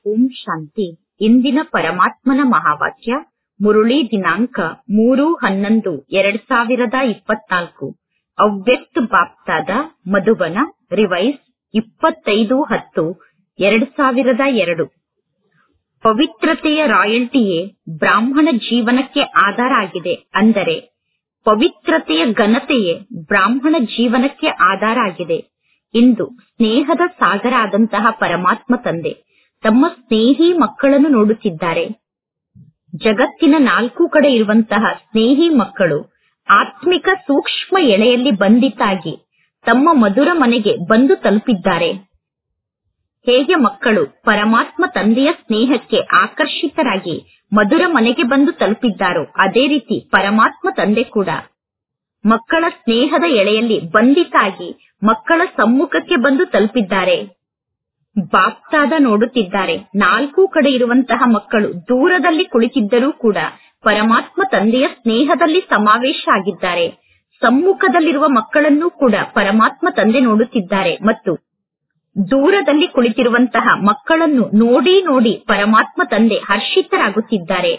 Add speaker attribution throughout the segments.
Speaker 1: ಓಂ ಶಾಂತಿ ಇಂದಿನ ಪರಮಾತ್ಮನ ಮಹಾವಾಕ್ಯ ಮುರುಳಿ ದಿನಾಂಕ ಮೂರು ಹನ್ನೊಂದು ಎರಡ್ ಸಾವಿರದ ಇಪ್ಪತ್ನಾಲ್ಕು ಅವ್ಯಕ್ತ ಬಾಪ್ತಾದ ಮಧುಬನ ರಿವೈಸ್ ಇಪ್ಪತ್ತೈದು ಹತ್ತು ಎರಡ್ ಸಾವಿರದ ಎರಡು ಪವಿತ್ರತೆಯ ರಾಯಲ್ಟಿಯೇ ಬ್ರಾಹ್ಮಣ ಜೀವನಕ್ಕೆ ಆಧಾರ ಆಗಿದೆ ಅಂದರೆ ಪವಿತ್ರತೆಯ ಘನತೆಯೇ ಬ್ರಾಹ್ಮಣ ಜೀವನಕ್ಕೆ ಆಧಾರ ಆಗಿದೆ ಇಂದು ಸ್ನೇಹದ ಸಾಗರ ಆದಂತಹ ಪರಮಾತ್ಮ ತಂದೆ ತಮ್ಮ ಸ್ನೇಹಿ ಮಕ್ಕಳನ್ನು ನೋಡುತ್ತಿದ್ದಾರೆ ಜಗತ್ತಿನ ನಾಲ್ಕು ಕಡೆ ಇರುವಂತಹ ಸ್ನೇಹಿ ಮಕ್ಕಳು ಆತ್ಮಿಕ ಸೂಕ್ಷ್ಮ ಎಳೆಯಲ್ಲಿ ಬಂಧಿತಾಗಿ ತಮ್ಮ ಮಧುರ ಮನೆಗೆ ಬಂದು ತಲುಪಿದ್ದಾರೆ ಹೇಗೆ ಮಕ್ಕಳು ಪರಮಾತ್ಮ ತಂದೆಯ ಸ್ನೇಹಕ್ಕೆ ಆಕರ್ಷಿತರಾಗಿ ಮಧುರ ಮನೆಗೆ ಬಂದು ತಲುಪಿದ್ದಾರೋ ಅದೇ ರೀತಿ ಪರಮಾತ್ಮ ತಂದೆ ಕೂಡ ಮಕ್ಕಳ ಸ್ನೇಹದ ಎಳೆಯಲ್ಲಿ ಬಂಧಿತಾಗಿ ಮಕ್ಕಳ ಸಮ್ಮುಖಕ್ಕೆ ಬಂದು ತಲುಪಿದ್ದಾರೆ ಬಾಪ್ತಾದ ನೋಡುತ್ತಿದ್ದಾರೆ ನಾಲ್ಕು ಕಡೆ ಇರುವಂತಹ ಮಕ್ಕಳು ದೂರದಲ್ಲಿ ಕುಳಿತಿದ್ದರೂ ಕೂಡ ಪರಮಾತ್ಮ ತಂದೆಯ ಸ್ನೇಹದಲ್ಲಿ ಸಮಾವೇಶ ಆಗಿದ್ದಾರೆ ಸಮ್ಮುಖದಲ್ಲಿರುವ ಮಕ್ಕಳನ್ನೂ ಕೂಡ ಪರಮಾತ್ಮ ತಂದೆ ನೋಡುತ್ತಿದ್ದಾರೆ ಮತ್ತು ದೂರದಲ್ಲಿ ಕುಳಿತಿರುವಂತಹ ಮಕ್ಕಳನ್ನು ನೋಡಿ ನೋಡಿ ಪರಮಾತ್ಮ ತಂದೆ ಹರ್ಷಿತರಾಗುತ್ತಿದ್ದಾರೆ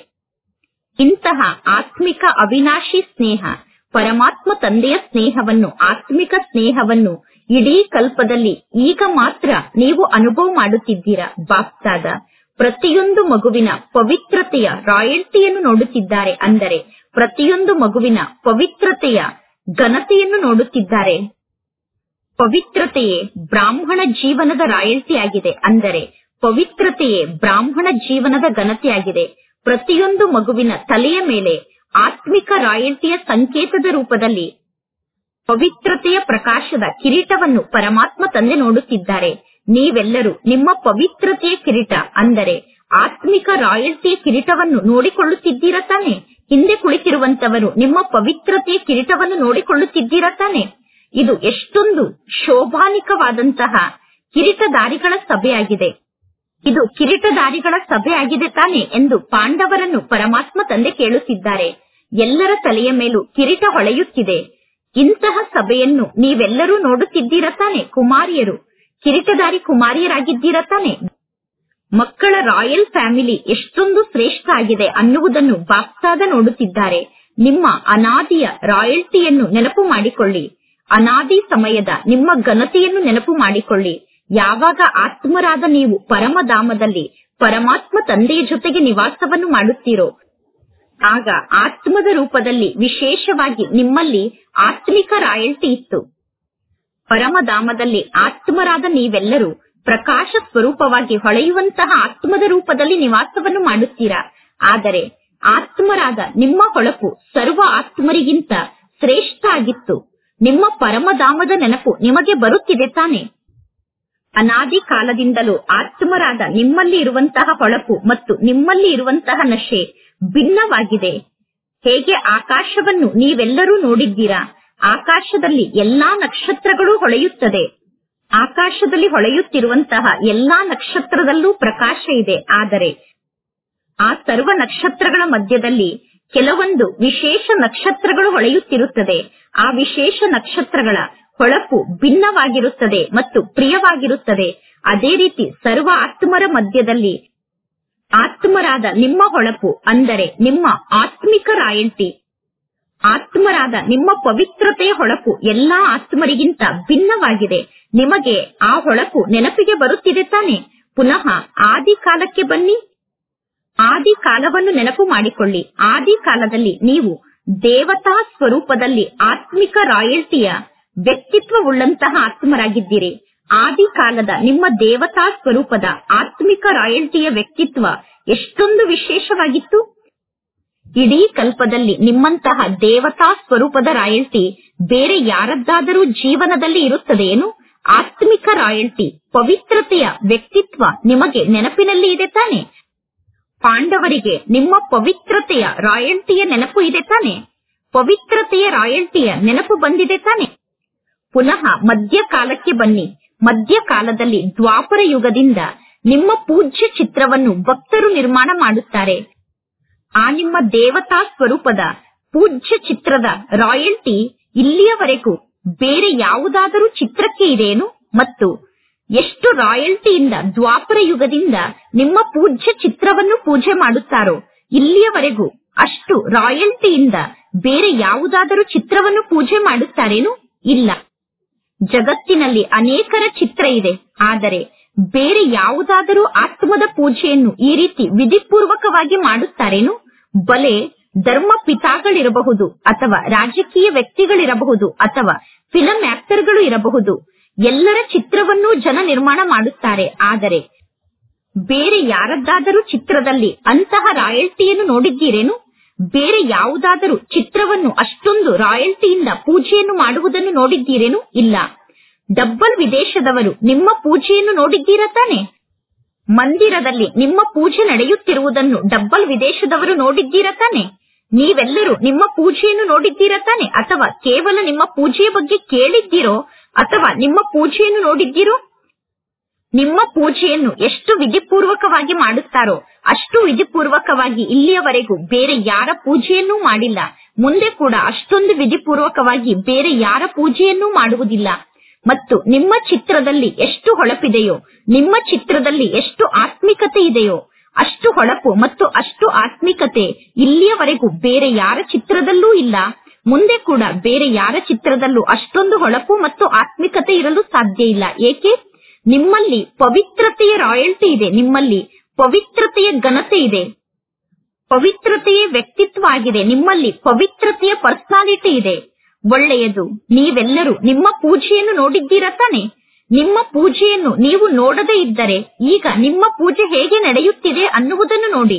Speaker 1: ಇಂತಹ ಆತ್ಮಿಕ ಅವಿನಾಶಿ ಸ್ನೇಹ ಪರಮಾತ್ಮ ತಂದೆಯ ಸ್ನೇಹವನ್ನು ಆತ್ಮಿಕ ಸ್ನೇಹವನ್ನು ಇಡೀ ಕಲ್ಪದಲ್ಲಿ ಈಗ ಮಾತ್ರ ನೀವು ಅನುಭವ ಮಾಡುತ್ತಿದ್ದೀರಾ ಬಾಪ್ತಾದ ಪ್ರತಿಯೊಂದು ಮಗುವಿನ ಪವಿತ್ರತೆಯ ರಾಯಲ್ಟಿಯನ್ನು ನೋಡುತ್ತಿದ್ದಾರೆ ಅಂದರೆ ಪ್ರತಿಯೊಂದು ಮಗುವಿನ ಪವಿತ್ರತೆಯ ಘನತೆಯನ್ನು ನೋಡುತ್ತಿದ್ದಾರೆ ಪವಿತ್ರತೆಯೇ ಬ್ರಾಹ್ಮಣ ಜೀವನದ ರಾಯಲ್ಟಿ ಆಗಿದೆ ಅಂದರೆ ಪವಿತ್ರತೆಯೇ ಬ್ರಾಹ್ಮಣ ಜೀವನದ ಘನತೆಯಾಗಿದೆ ಪ್ರತಿಯೊಂದು ಮಗುವಿನ ತಲೆಯ ಮೇಲೆ ಆತ್ಮಿಕ ರಾಯಲ್ಟಿಯ ಸಂಕೇತದ ರೂಪದಲ್ಲಿ ಪವಿತ್ರತೆಯ ಪ್ರಕಾಶದ ಕಿರೀಟವನ್ನು ಪರಮಾತ್ಮ ತಂದೆ ನೋಡುತ್ತಿದ್ದಾರೆ ನೀವೆಲ್ಲರೂ ನಿಮ್ಮ ಪವಿತ್ರತೆಯ ಕಿರೀಟ ಅಂದರೆ ಆತ್ಮಿಕ ರಾಯಲ್ಟಿಯ ಕಿರೀಟವನ್ನು ನೋಡಿಕೊಳ್ಳುತ್ತಿದ್ದೀರಾ ತಾನೆ ಹಿಂದೆ ಕುಳಿತಿರುವಂತವರು ನಿಮ್ಮ ಪವಿತ್ರತೆಯ ಕಿರೀಟವನ್ನು ನೋಡಿಕೊಳ್ಳುತ್ತಿದ್ದೀರಾ ತಾನೆ ಇದು ಎಷ್ಟೊಂದು ಶೋಭಾನಿಕವಾದಂತಹ ಕಿರೀಟಧಾರಿಗಳ ಸಭೆಯಾಗಿದೆ ಇದು ಕಿರೀಟಧಾರಿಗಳ ಸಭೆ ಆಗಿದೆ ತಾನೆ ಎಂದು ಪಾಂಡವರನ್ನು ಪರಮಾತ್ಮ ತಂದೆ ಕೇಳುತ್ತಿದ್ದಾರೆ ಎಲ್ಲರ ತಲೆಯ ಮೇಲೂ ಕಿರೀಟ ಹೊಳೆಯುತ್ತಿದೆ ಇಂತಹ ಸಭೆಯನ್ನು ನೀವೆಲ್ಲರೂ ನೋಡುತ್ತಿದ್ದೀರಾ ತಾನೆ ಕುಮಾರಿಯರು ಕಿರೀಟಧಾರಿ ಕುಮಾರಿಯರಾಗಿದ್ದೀರಾ ತಾನೆ ಮಕ್ಕಳ ರಾಯಲ್ ಫ್ಯಾಮಿಲಿ ಎಷ್ಟೊಂದು ಶ್ರೇಷ್ಠ ಆಗಿದೆ ಅನ್ನುವುದನ್ನು ಬಾಪ್ತಾದ ನೋಡುತ್ತಿದ್ದಾರೆ ನಿಮ್ಮ ಅನಾದಿಯ ರಾಯಲ್ಟಿಯನ್ನು ನೆನಪು ಮಾಡಿಕೊಳ್ಳಿ ಅನಾದಿ ಸಮಯದ ನಿಮ್ಮ ಘನತೆಯನ್ನು ನೆನಪು ಮಾಡಿಕೊಳ್ಳಿ ಯಾವಾಗ ಆತ್ಮರಾದ ನೀವು ಪರಮಧಾಮದಲ್ಲಿ ಪರಮಾತ್ಮ ತಂದೆಯ ಜೊತೆಗೆ ನಿವಾಸವನ್ನು ಮಾಡುತ್ತೀರೋ ಆಗ ಆತ್ಮದ ರೂಪದಲ್ಲಿ ವಿಶೇಷವಾಗಿ ನಿಮ್ಮಲ್ಲಿ ಆತ್ಮಿಕ ರಾಯಲ್ಟಿ ಇತ್ತು ಪರಮಧಾಮದಲ್ಲಿ ಆತ್ಮರಾದ ನೀವೆಲ್ಲರೂ ಪ್ರಕಾಶ ಸ್ವರೂಪವಾಗಿ ಹೊಳೆಯುವಂತಹ ಆತ್ಮದ ರೂಪದಲ್ಲಿ ನಿವಾಸವನ್ನು ಮಾಡುತ್ತೀರಾ ಆದರೆ ಆತ್ಮರಾದ ನಿಮ್ಮ ಹೊಳಪು ಸರ್ವ ಆತ್ಮರಿಗಿಂತ ಶ್ರೇಷ್ಠ ಆಗಿತ್ತು ನಿಮ್ಮ ಪರಮಧಾಮದ ನೆನಪು ನಿಮಗೆ ಬರುತ್ತಿದೆ ತಾನೆ ಅನಾದಿ ಕಾಲದಿಂದಲೂ ಆತ್ಮರಾದ ನಿಮ್ಮಲ್ಲಿ ಇರುವಂತಹ ಹೊಳಪು ಮತ್ತು ನಿಮ್ಮಲ್ಲಿ ಇರುವಂತಹ ನಶೆ ಭಿನ್ನವಾಗಿದೆ ಹೇಗೆ ಆಕಾಶವನ್ನು ನೀವೆಲ್ಲರೂ ನೋಡಿದ್ದೀರಾ ಆಕಾಶದಲ್ಲಿ ಎಲ್ಲಾ ನಕ್ಷತ್ರಗಳು ಹೊಳೆಯುತ್ತದೆ ಆಕಾಶದಲ್ಲಿ ಹೊಳೆಯುತ್ತಿರುವಂತಹ ಎಲ್ಲಾ ನಕ್ಷತ್ರದಲ್ಲೂ ಪ್ರಕಾಶ ಇದೆ ಆದರೆ ಆ ಸರ್ವ ನಕ್ಷತ್ರಗಳ ಮಧ್ಯದಲ್ಲಿ ಕೆಲವೊಂದು ವಿಶೇಷ ನಕ್ಷತ್ರಗಳು ಹೊಳೆಯುತ್ತಿರುತ್ತದೆ ಆ ವಿಶೇಷ ನಕ್ಷತ್ರಗಳ ಹೊಳಪು ಭಿನ್ನವಾಗಿರುತ್ತದೆ ಮತ್ತು ಪ್ರಿಯವಾಗಿರುತ್ತದೆ ಅದೇ ರೀತಿ ಸರ್ವ ಆತ್ಮರ ಮಧ್ಯದಲ್ಲಿ ಆತ್ಮರಾದ ನಿಮ್ಮ ಹೊಳಪು ಅಂದರೆ ನಿಮ್ಮ ಆತ್ಮಿಕ ರಾಯಲ್ಟಿ ಆತ್ಮರಾದ ನಿಮ್ಮ ಪವಿತ್ರತೆಯ ಹೊಳಪು ಎಲ್ಲಾ ಆತ್ಮರಿಗಿಂತ ಭಿನ್ನವಾಗಿದೆ ನಿಮಗೆ ಆ ಹೊಳಪು ನೆನಪಿಗೆ ಬರುತ್ತಿದೆ ತಾನೆ ಪುನಃ ಆದಿ ಕಾಲಕ್ಕೆ ಬನ್ನಿ ಆದಿ ಕಾಲವನ್ನು ನೆನಪು ಮಾಡಿಕೊಳ್ಳಿ ಆದಿ ಕಾಲದಲ್ಲಿ ನೀವು ದೇವತಾ ಸ್ವರೂಪದಲ್ಲಿ ಆತ್ಮಿಕ ರಾಯಲ್ಟಿಯ ವ್ಯಕ್ತಿತ್ವವುಳ್ಳಂತಹ ಆತ್ಮರಾಗಿದ್ದೀರಿ ಆದಿ ಕಾಲದ ನಿಮ್ಮ ದೇವತಾ ಸ್ವರೂಪದ ಆತ್ಮಿಕ ರಾಯಲ್ಟಿಯ ವ್ಯಕ್ತಿತ್ವ ಎಷ್ಟೊಂದು ವಿಶೇಷವಾಗಿತ್ತು ಇಡೀ ಕಲ್ಪದಲ್ಲಿ ನಿಮ್ಮಂತಹ ದೇವತಾ ಸ್ವರೂಪದ ರಾಯಲ್ಟಿ ಬೇರೆ ಯಾರದ್ದಾದರೂ ಜೀವನದಲ್ಲಿ ಇರುತ್ತದೆಯೇನು ಆತ್ಮಿಕ ರಾಯಲ್ಟಿ ಪವಿತ್ರತೆಯ ವ್ಯಕ್ತಿತ್ವ ನಿಮಗೆ ನೆನಪಿನಲ್ಲಿ ಇದೆ ತಾನೆ ಪಾಂಡವರಿಗೆ ನಿಮ್ಮ ಪವಿತ್ರತೆಯ ರಾಯಲ್ಟಿಯ ನೆನಪು ಇದೆ ತಾನೆ ಪವಿತ್ರತೆಯ ರಾಯಲ್ಟಿಯ ನೆನಪು ಬಂದಿದೆ ತಾನೆ ಪುನಃ ಮಧ್ಯಕಾಲಕ್ಕೆ ಬನ್ನಿ ಮಧ್ಯಕಾಲದಲ್ಲಿ ದ್ವಾಪರ ಯುಗದಿಂದ ನಿಮ್ಮ ಪೂಜ್ಯ ಚಿತ್ರವನ್ನು ಭಕ್ತರು ನಿರ್ಮಾಣ ಮಾಡುತ್ತಾರೆ ಆ ನಿಮ್ಮ ದೇವತಾ ಸ್ವರೂಪದ ಪೂಜ್ಯ ಚಿತ್ರದ ರಾಯಲ್ಟಿ ಇಲ್ಲಿಯವರೆಗೂ ಬೇರೆ ಯಾವುದಾದರೂ ಚಿತ್ರಕ್ಕೆ ಇದೆಯೇನು ಮತ್ತು ಎಷ್ಟು ರಾಯಲ್ಟಿಯಿಂದ ದ್ವಾಪರ ಯುಗದಿಂದ ನಿಮ್ಮ ಪೂಜ್ಯ ಚಿತ್ರವನ್ನು ಪೂಜೆ ಮಾಡುತ್ತಾರೋ ಇಲ್ಲಿಯವರೆಗೂ ಅಷ್ಟು ರಾಯಲ್ಟಿಯಿಂದ ಬೇರೆ ಯಾವುದಾದರೂ ಚಿತ್ರವನ್ನು ಪೂಜೆ ಮಾಡುತ್ತಾರೇನು ಇಲ್ಲ ಜಗತ್ತಿನಲ್ಲಿ ಅನೇಕರ ಚಿತ್ರ ಇದೆ ಆದರೆ ಬೇರೆ ಯಾವುದಾದರೂ ಆತ್ಮದ ಪೂಜೆಯನ್ನು ಈ ರೀತಿ ವಿಧಿಪೂರ್ವಕವಾಗಿ ಮಾಡುತ್ತಾರೇನು ಬಲೆ ಧರ್ಮ ಪಿತಾಗಳಿರಬಹುದು ಅಥವಾ ರಾಜಕೀಯ ವ್ಯಕ್ತಿಗಳಿರಬಹುದು ಅಥವಾ ಫಿಲಂ ಆಕ್ಟರ್ಗಳು ಇರಬಹುದು ಎಲ್ಲರ ಚಿತ್ರವನ್ನೂ ಜನ ನಿರ್ಮಾಣ ಮಾಡುತ್ತಾರೆ ಆದರೆ ಬೇರೆ ಯಾರದ್ದಾದರೂ ಚಿತ್ರದಲ್ಲಿ ಅಂತಹ ರಾಯಲ್ಟಿಯನ್ನು ನೋಡಿದ್ದೀರೇನು ಬೇರೆ ಯಾವುದಾದರೂ ಚಿತ್ರವನ್ನು ಅಷ್ಟೊಂದು ರಾಯಲ್ಟಿಯಿಂದ ಪೂಜೆಯನ್ನು ಮಾಡುವುದನ್ನು ನೋಡಿದ್ದೀರೇನು ಇಲ್ಲ ಡಬ್ಬಲ್ ವಿದೇಶದವರು ನಿಮ್ಮ ಪೂಜೆಯನ್ನು ನೋಡಿದ್ದೀರಾ ತಾನೆ ಮಂದಿರದಲ್ಲಿ ನಿಮ್ಮ ಪೂಜೆ ನಡೆಯುತ್ತಿರುವುದನ್ನು ಡಬ್ಬಲ್ ವಿದೇಶದವರು ನೋಡಿದ್ದೀರಾ ತಾನೆ ನೀವೆಲ್ಲರೂ ನಿಮ್ಮ ಪೂಜೆಯನ್ನು ನೋಡಿದ್ದೀರಾ ತಾನೆ ಅಥವಾ ಕೇವಲ ನಿಮ್ಮ ಪೂಜೆಯ ಬಗ್ಗೆ ಕೇಳಿದ್ದೀರೋ ಅಥವಾ ನಿಮ್ಮ ಪೂಜೆಯನ್ನು ನೋಡಿದ್ದೀರೋ ನಿಮ್ಮ ಪೂಜೆಯನ್ನು ಎಷ್ಟು ವಿಧಿಪೂರ್ವಕವಾಗಿ ಮಾಡುತ್ತಾರೋ ಅಷ್ಟು ವಿಧಿಪೂರ್ವಕವಾಗಿ ಇಲ್ಲಿಯವರೆಗೂ ಬೇರೆ ಯಾರ ಪೂಜೆಯನ್ನೂ ಮಾಡಿಲ್ಲ ಮುಂದೆ ಕೂಡ ಅಷ್ಟೊಂದು ವಿಧಿಪೂರ್ವಕವಾಗಿ ಬೇರೆ ಯಾರ ಪೂಜೆಯನ್ನೂ ಮಾಡುವುದಿಲ್ಲ ಮತ್ತು ನಿಮ್ಮ ಚಿತ್ರದಲ್ಲಿ ಎಷ್ಟು ಹೊಳಪಿದೆಯೋ ನಿಮ್ಮ ಚಿತ್ರದಲ್ಲಿ ಎಷ್ಟು ಆತ್ಮಿಕತೆ ಇದೆಯೋ ಅಷ್ಟು ಹೊಳಪು ಮತ್ತು ಅಷ್ಟು ಆತ್ಮಿಕತೆ ಇಲ್ಲಿಯವರೆಗೂ ಬೇರೆ ಯಾರ ಚಿತ್ರದಲ್ಲೂ ಇಲ್ಲ ಮುಂದೆ ಕೂಡ ಬೇರೆ ಯಾರ ಚಿತ್ರದಲ್ಲೂ ಅಷ್ಟೊಂದು ಹೊಳಪು ಮತ್ತು ಆತ್ಮಿಕತೆ ಇರಲು ಸಾಧ್ಯ ಇಲ್ಲ ಏಕೆ ನಿಮ್ಮಲ್ಲಿ ಪವಿತ್ರತೆಯ ರಾಯಲ್ಟಿ ಇದೆ ನಿಮ್ಮಲ್ಲಿ ಪವಿತ್ರತೆಯ ಘನತೆ ಇದೆ ಪವಿತ್ರತೆಯ ವ್ಯಕ್ತಿತ್ವ ಆಗಿದೆ ನಿಮ್ಮಲ್ಲಿ ಪವಿತ್ರತೆಯ ಪರ್ಸನಾಲಿಟಿ ಇದೆ ಒಳ್ಳೆಯದು ನೀವೆಲ್ಲರೂ ನಿಮ್ಮ ಪೂಜೆಯನ್ನು ನೋಡಿದ್ದೀರಾ ತಾನೆ ನಿಮ್ಮ ಪೂಜೆಯನ್ನು ನೀವು ನೋಡದೇ ಇದ್ದರೆ ಈಗ ನಿಮ್ಮ ಪೂಜೆ ಹೇಗೆ ನಡೆಯುತ್ತಿದೆ ಅನ್ನುವುದನ್ನು ನೋಡಿ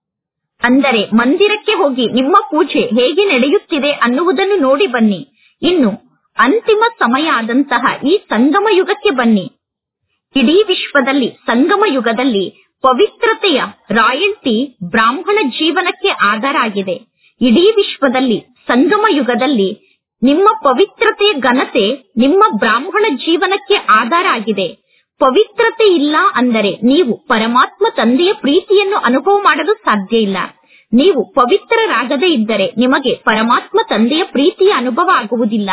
Speaker 1: ಅಂದರೆ ಮಂದಿರಕ್ಕೆ ಹೋಗಿ ನಿಮ್ಮ ಪೂಜೆ ಹೇಗೆ ನಡೆಯುತ್ತಿದೆ ಅನ್ನುವುದನ್ನು ನೋಡಿ ಬನ್ನಿ ಇನ್ನು ಅಂತಿಮ ಸಮಯ ಆದಂತಹ ಈ ಸಂಗಮ ಯುಗಕ್ಕೆ ಬನ್ನಿ ಇಡೀ ವಿಶ್ವದಲ್ಲಿ ಸಂಗಮ ಯುಗದಲ್ಲಿ ಪವಿತ್ರತೆಯ ರಾಯಲ್ಟಿ ಬ್ರಾಹ್ಮಣ ಜೀವನಕ್ಕೆ ಆಧಾರ ಆಗಿದೆ ಇಡೀ ವಿಶ್ವದಲ್ಲಿ ಸಂಗಮ ಯುಗದಲ್ಲಿ ನಿಮ್ಮ ಪವಿತ್ರತೆಯ ಘನತೆ ನಿಮ್ಮ ಬ್ರಾಹ್ಮಣ ಜೀವನಕ್ಕೆ ಆಧಾರ ಆಗಿದೆ ಪವಿತ್ರತೆ ಇಲ್ಲ ಅಂದರೆ ನೀವು ಪರಮಾತ್ಮ ತಂದೆಯ ಪ್ರೀತಿಯನ್ನು ಅನುಭವ ಮಾಡಲು ಸಾಧ್ಯ ಇಲ್ಲ ನೀವು ಪವಿತ್ರರಾಗದೇ ಇದ್ದರೆ ನಿಮಗೆ ಪರಮಾತ್ಮ ತಂದೆಯ ಪ್ರೀತಿಯ ಅನುಭವ ಆಗುವುದಿಲ್ಲ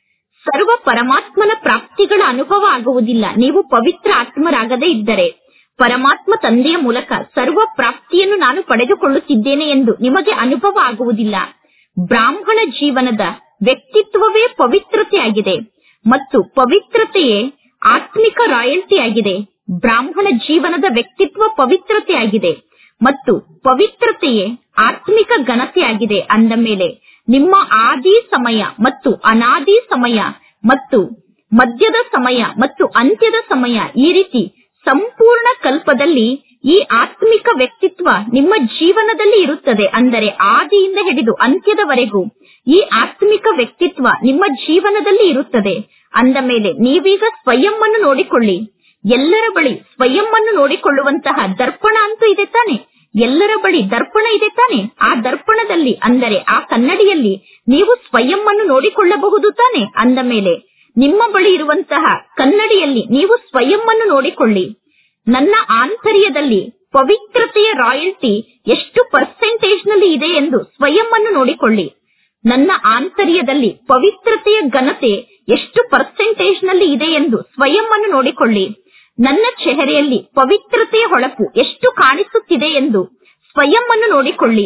Speaker 1: ಸರ್ವ ಪರಮಾತ್ಮನ ಪ್ರಾಪ್ತಿಗಳ ಅನುಭವ ಆಗುವುದಿಲ್ಲ ನೀವು ಪವಿತ್ರ ಆತ್ಮರಾಗದೇ ಇದ್ದರೆ ಪರಮಾತ್ಮ ತಂದೆಯ ಮೂಲಕ ಸರ್ವ ಪ್ರಾಪ್ತಿಯನ್ನು ನಾನು ಪಡೆದುಕೊಳ್ಳುತ್ತಿದ್ದೇನೆ ಎಂದು ನಿಮಗೆ ಅನುಭವ ಆಗುವುದಿಲ್ಲ ಬ್ರಾಹ್ಮಣ ಜೀವನದ ವ್ಯಕ್ತಿತ್ವವೇ ಪವಿತ್ರತೆಯಾಗಿದೆ ಮತ್ತು ಪವಿತ್ರತೆಯೇ ಆತ್ಮಿಕ ರಾಯಲ್ಟಿ ಆಗಿದೆ ಬ್ರಾಹ್ಮಣ ಜೀವನದ ವ್ಯಕ್ತಿತ್ವ ಪವಿತ್ರತೆಯಾಗಿದೆ ಮತ್ತು ಪವಿತ್ರತೆಯೇ ಆತ್ಮಿಕ ಘನತೆಯಾಗಿದೆ ಅಂದ ಮೇಲೆ ನಿಮ್ಮ ಆದಿ ಸಮಯ ಮತ್ತು ಅನಾದಿ ಸಮಯ ಮತ್ತು ಮಧ್ಯದ ಸಮಯ ಮತ್ತು ಅಂತ್ಯದ ಸಮಯ ಈ ರೀತಿ ಸಂಪೂರ್ಣ ಕಲ್ಪದಲ್ಲಿ ಈ ಆತ್ಮಿಕ ವ್ಯಕ್ತಿತ್ವ ನಿಮ್ಮ ಜೀವನದಲ್ಲಿ ಇರುತ್ತದೆ ಅಂದರೆ ಆದಿಯಿಂದ ಹಿಡಿದು ಅಂತ್ಯದವರೆಗೂ ಈ ಆತ್ಮಿಕ ವ್ಯಕ್ತಿತ್ವ ನಿಮ್ಮ ಜೀವನದಲ್ಲಿ ಇರುತ್ತದೆ ಅಂದ ಮೇಲೆ ನೀವೀಗ ಸ್ವಯಂ ಅನ್ನು ನೋಡಿಕೊಳ್ಳಿ ಎಲ್ಲರ ಬಳಿ ಸ್ವಯಂ ಅನ್ನು ನೋಡಿಕೊಳ್ಳುವಂತಹ ದರ್ಪಣ ಅಂತೂ ಇದೆ ತಾನೆ ಎಲ್ಲರ ಬಳಿ ದರ್ಪಣ ಇದೆ ತಾನೆ ಆ ದರ್ಪಣದಲ್ಲಿ ಅಂದರೆ ಆ ಕನ್ನಡಿಯಲ್ಲಿ ನೀವು ಸ್ವಯಂ ಅನ್ನು ನೋಡಿಕೊಳ್ಳಬಹುದು ತಾನೆ ಅಂದ ಮೇಲೆ ನಿಮ್ಮ ಬಳಿ ಇರುವಂತಹ ಕನ್ನಡಿಯಲ್ಲಿ ನೀವು ಸ್ವಯಂ ಅನ್ನು ನೋಡಿಕೊಳ್ಳಿ ನನ್ನ ಆಂತರ್ಯದಲ್ಲಿ ಪವಿತ್ರತೆಯ ರಾಯಲ್ಟಿ ಎಷ್ಟು ಪರ್ಸೆಂಟೇಜ್ ನಲ್ಲಿ ಇದೆ ಎಂದು ಸ್ವಯಂ ಅನ್ನು ನೋಡಿಕೊಳ್ಳಿ ನನ್ನ ಆಂತರ್ಯದಲ್ಲಿ ಪವಿತ್ರತೆಯ ಘನತೆ ಎಷ್ಟು ಪರ್ಸೆಂಟೇಜ್ ನಲ್ಲಿ ಇದೆ ಎಂದು ಸ್ವಯಂ ಅನ್ನು ನೋಡಿಕೊಳ್ಳಿ ನನ್ನ ಚೆಹರೆಯಲ್ಲಿ ಪವಿತ್ರತೆಯ ಹೊಳಪು ಎಷ್ಟು ಕಾಣಿಸುತ್ತಿದೆ ಎಂದು ಸ್ವಯಂ ಅನ್ನು ನೋಡಿಕೊಳ್ಳಿ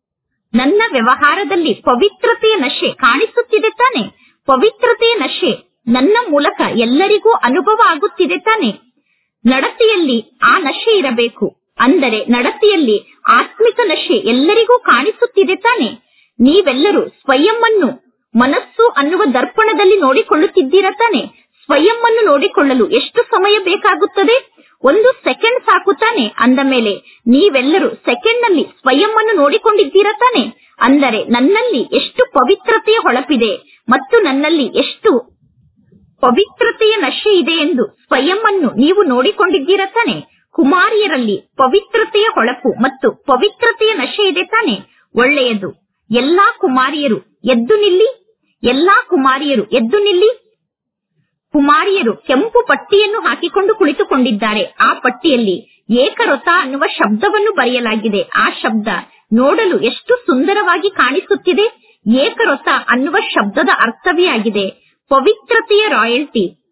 Speaker 1: ನನ್ನ ವ್ಯವಹಾರದಲ್ಲಿ ಪವಿತ್ರತೆಯ ನಶೆ ಕಾಣಿಸುತ್ತಿದೆ ತಾನೆ ಪವಿತ್ರತೆಯ ನಶೆ ನನ್ನ ಮೂಲಕ ಎಲ್ಲರಿಗೂ ಅನುಭವ ಆಗುತ್ತಿದೆ ತಾನೆ ನಡತೆಯಲ್ಲಿ ಆ ನಶೆ ಇರಬೇಕು ಅಂದರೆ ನಡತೆಯಲ್ಲಿ ಆತ್ಮಿಕ ನಶೆ ಎಲ್ಲರಿಗೂ ಕಾಣಿಸುತ್ತಿದೆ ತಾನೆ ನೀವೆಲ್ಲರೂ ಸ್ವಯಂ ಅನ್ನು ಮನಸ್ಸು ಅನ್ನುವ ದರ್ಪಣದಲ್ಲಿ ನೋಡಿಕೊಳ್ಳುತ್ತಿದ್ದೀರಾ ತಾನೆ ಸ್ವಯಂ ಅನ್ನು ನೋಡಿಕೊಳ್ಳಲು ಎಷ್ಟು ಸಮಯ ಬೇಕಾಗುತ್ತದೆ ಒಂದು ಸೆಕೆಂಡ್ ಸಾಕು ತಾನೆ ಅಂದ ಮೇಲೆ ನೀವೆಲ್ಲರೂ ಸೆಕೆಂಡ್ ನಲ್ಲಿ ಸ್ವಯಂ ಅನ್ನು ನೋಡಿಕೊಂಡಿದ್ದೀರಾ ತಾನೆ ಅಂದರೆ ನನ್ನಲ್ಲಿ ಎಷ್ಟು ಪವಿತ್ರತೆಯ ಹೊಳಪಿದೆ ಮತ್ತು ನನ್ನಲ್ಲಿ ಎಷ್ಟು ಪವಿತ್ರತೆಯ ನಶೆ ಇದೆ ಎಂದು ಸ್ವಯಂ ಅನ್ನು ನೀವು ನೋಡಿಕೊಂಡಿದ್ದೀರಾ ತಾನೆ ಕುಮಾರಿಯರಲ್ಲಿ ಪವಿತ್ರತೆಯ ಹೊಳಪು ಮತ್ತು ಪವಿತ್ರತೆಯ ನಶೆ ಇದೆ ತಾನೆ ಒಳ್ಳೆಯದು ಎಲ್ಲಾ ಕುಮಾರಿಯರು ಎದ್ದು ನಿಲ್ಲಿ ಎಲ್ಲಾ ಕುಮಾರಿಯರು ಎದ್ದು ನಿಲ್ಲಿ ಕುಮಾರಿಯರು ಕೆಂಪು ಪಟ್ಟಿಯನ್ನು ಹಾಕಿಕೊಂಡು ಕುಳಿತುಕೊಂಡಿದ್ದಾರೆ ಆ ಪಟ್ಟಿಯಲ್ಲಿ ಏಕರಥ ಅನ್ನುವ ಶಬ್ದವನ್ನು ಬರೆಯಲಾಗಿದೆ ಆ ಶಬ್ದ ನೋಡಲು ಎಷ್ಟು ಸುಂದರವಾಗಿ ಕಾಣಿಸುತ್ತಿದೆ ಏಕರಥ ಅನ್ನುವ ಶಬ್ದದ ಅರ್ಥವೇ ಆಗಿದೆ ಪವಿತ್ರತೆಯ ರಾಯಲ್ಟಿ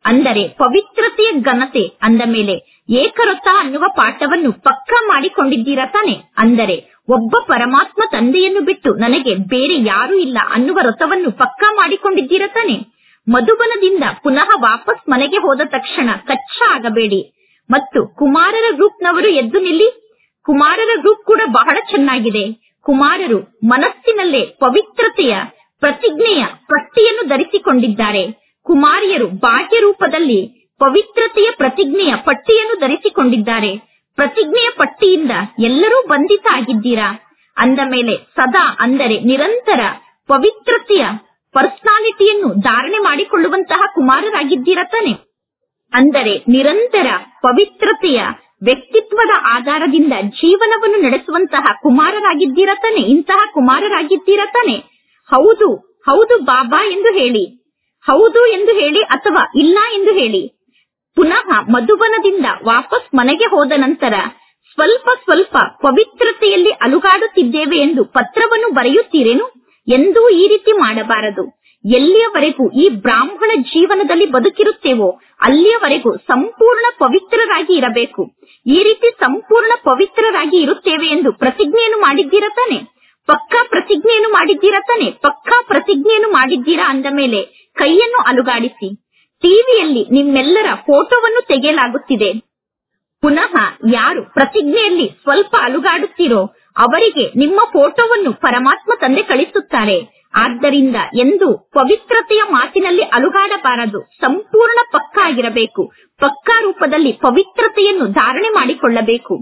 Speaker 1: ಅಂದರೆ ಪವಿತ್ರತೆಯ ಘನತೆ ಅಂದ ಮೇಲೆ ಏಕರಥ ಅನ್ನುವ ಪಾಠವನ್ನು ಪಕ್ಕಾ ಮಾಡಿಕೊಂಡಿದ್ದೀರಾ ತಾನೆ ಅಂದರೆ ಒಬ್ಬ ಪರಮಾತ್ಮ ತಂದೆಯನ್ನು ಬಿಟ್ಟು ನನಗೆ ಬೇರೆ ಯಾರೂ ಇಲ್ಲ ಅನ್ನುವ ರಥವನ್ನು ಪಕ್ಕಾ ಮಾಡಿಕೊಂಡಿದ್ದೀರಾ ತಾನೆ ಮಧುಬನದಿಂದ ಪುನಃ ವಾಪಸ್ ಮನೆಗೆ ಹೋದ ತಕ್ಷಣ ಕಚ್ಚಾ ಆಗಬೇಡಿ ಮತ್ತು ಕುಮಾರರ ಗ್ರೂಪ್ನವರು ಎದ್ದು ನಿಲ್ಲಿ ಕುಮಾರರ ಗ್ರೂಪ್ ಕೂಡ ಬಹಳ ಚೆನ್ನಾಗಿದೆ ಕುಮಾರರು ಮನಸ್ಸಿನಲ್ಲೇ ಪವಿತ್ರತೆಯ ಪ್ರತಿಜ್ಞೆಯ ಪಟ್ಟಿಯನ್ನು ಧರಿಸಿಕೊಂಡಿದ್ದಾರೆ ಕುಮಾರಿಯರು ಬಾಹ್ಯ ರೂಪದಲ್ಲಿ ಪವಿತ್ರತೆಯ ಪ್ರತಿಜ್ಞೆಯ ಪಟ್ಟಿಯನ್ನು ಧರಿಸಿಕೊಂಡಿದ್ದಾರೆ ಪ್ರತಿಜ್ಞೆಯ ಪಟ್ಟಿಯಿಂದ ಎಲ್ಲರೂ ಬಂಧಿತ ಆಗಿದ್ದೀರಾ ಅಂದ ಮೇಲೆ ಸದಾ ಅಂದರೆ ನಿರಂತರ ಪವಿತ್ರತೆಯ ಪರ್ಸನಾಲಿಟಿಯನ್ನು ಧಾರಣೆ ಮಾಡಿಕೊಳ್ಳುವಂತಹ ಕುಮಾರರಾಗಿದ್ದೀರಾ ತಾನೆ ಅಂದರೆ ನಿರಂತರ ಪವಿತ್ರತೆಯ ವ್ಯಕ್ತಿತ್ವದ ಆಧಾರದಿಂದ ಜೀವನವನ್ನು ನಡೆಸುವಂತಹ ಕುಮಾರರಾಗಿದ್ದೀರಾ ತಾನೆ ಇಂತಹ ಕುಮಾರರಾಗಿದ್ದೀರಾ ತಾನೆ ಹೌದು ಹೌದು ಬಾಬಾ ಎಂದು ಹೇಳಿ ಹೌದು ಎಂದು ಹೇಳಿ ಅಥವಾ ಇಲ್ಲ ಎಂದು ಹೇಳಿ ಪುನಃ ಮಧುಬನದಿಂದ ವಾಪಸ್ ಮನೆಗೆ ಹೋದ ನಂತರ ಸ್ವಲ್ಪ ಸ್ವಲ್ಪ ಪವಿತ್ರತೆಯಲ್ಲಿ ಅಲುಗಾಡುತ್ತಿದ್ದೇವೆ ಎಂದು ಪತ್ರವನ್ನು ಬರೆಯುತ್ತೀರೇನು ಎಂದೂ ಈ ರೀತಿ ಮಾಡಬಾರದು ಎಲ್ಲಿಯವರೆಗೂ ಈ ಬ್ರಾಹ್ಮಣ ಜೀವನದಲ್ಲಿ ಬದುಕಿರುತ್ತೇವೋ ಅಲ್ಲಿಯವರೆಗೂ ಸಂಪೂರ್ಣ ಪವಿತ್ರರಾಗಿ ಇರಬೇಕು ಈ ರೀತಿ ಸಂಪೂರ್ಣ ಪವಿತ್ರರಾಗಿ ಇರುತ್ತೇವೆ ಎಂದು ಪ್ರತಿಜ್ಞೆಯನ್ನು ಮಾಡಿದ್ದೀರಾ ತಾನೆ ಪಕ್ಕಾ ಪ್ರತಿಜ್ಞೆಯನ್ನು ಮಾಡಿದ್ದೀರಾ ತಾನೆ ಪಕ್ಕಾ ಪ್ರತಿಜ್ಞೆಯನ್ನು ಮಾಡಿದ್ದೀರಾ ಅಂದ ಮೇಲೆ ಕೈಯನ್ನು ಅಲುಗಾಡಿಸಿ ಟಿವಿಯಲ್ಲಿ ನಿಮ್ಮೆಲ್ಲರ ಫೋಟೋವನ್ನು ತೆಗೆಯಲಾಗುತ್ತಿದೆ ಪುನಃ ಯಾರು ಪ್ರತಿಜ್ಞೆಯಲ್ಲಿ ಸ್ವಲ್ಪ ಅಲುಗಾಡುತ್ತೀರೋ ಅವರಿಗೆ ನಿಮ್ಮ ಫೋಟೋವನ್ನು ಪರಮಾತ್ಮ ತಂದೆ ಕಳಿಸುತ್ತಾರೆ ಆದ್ದರಿಂದ ಎಂದು ಪವಿತ್ರತೆಯ ಮಾತಿನಲ್ಲಿ ಅಲುಗಾಡಬಾರದು ಸಂಪೂರ್ಣ ಪಕ್ಕಾ ಆಗಿರಬೇಕು ಪಕ್ಕಾ ರೂಪದಲ್ಲಿ ಪವಿತ್ರತೆಯನ್ನು ಧಾರಣೆ ಮಾಡಿಕೊಳ್ಳಬೇಕು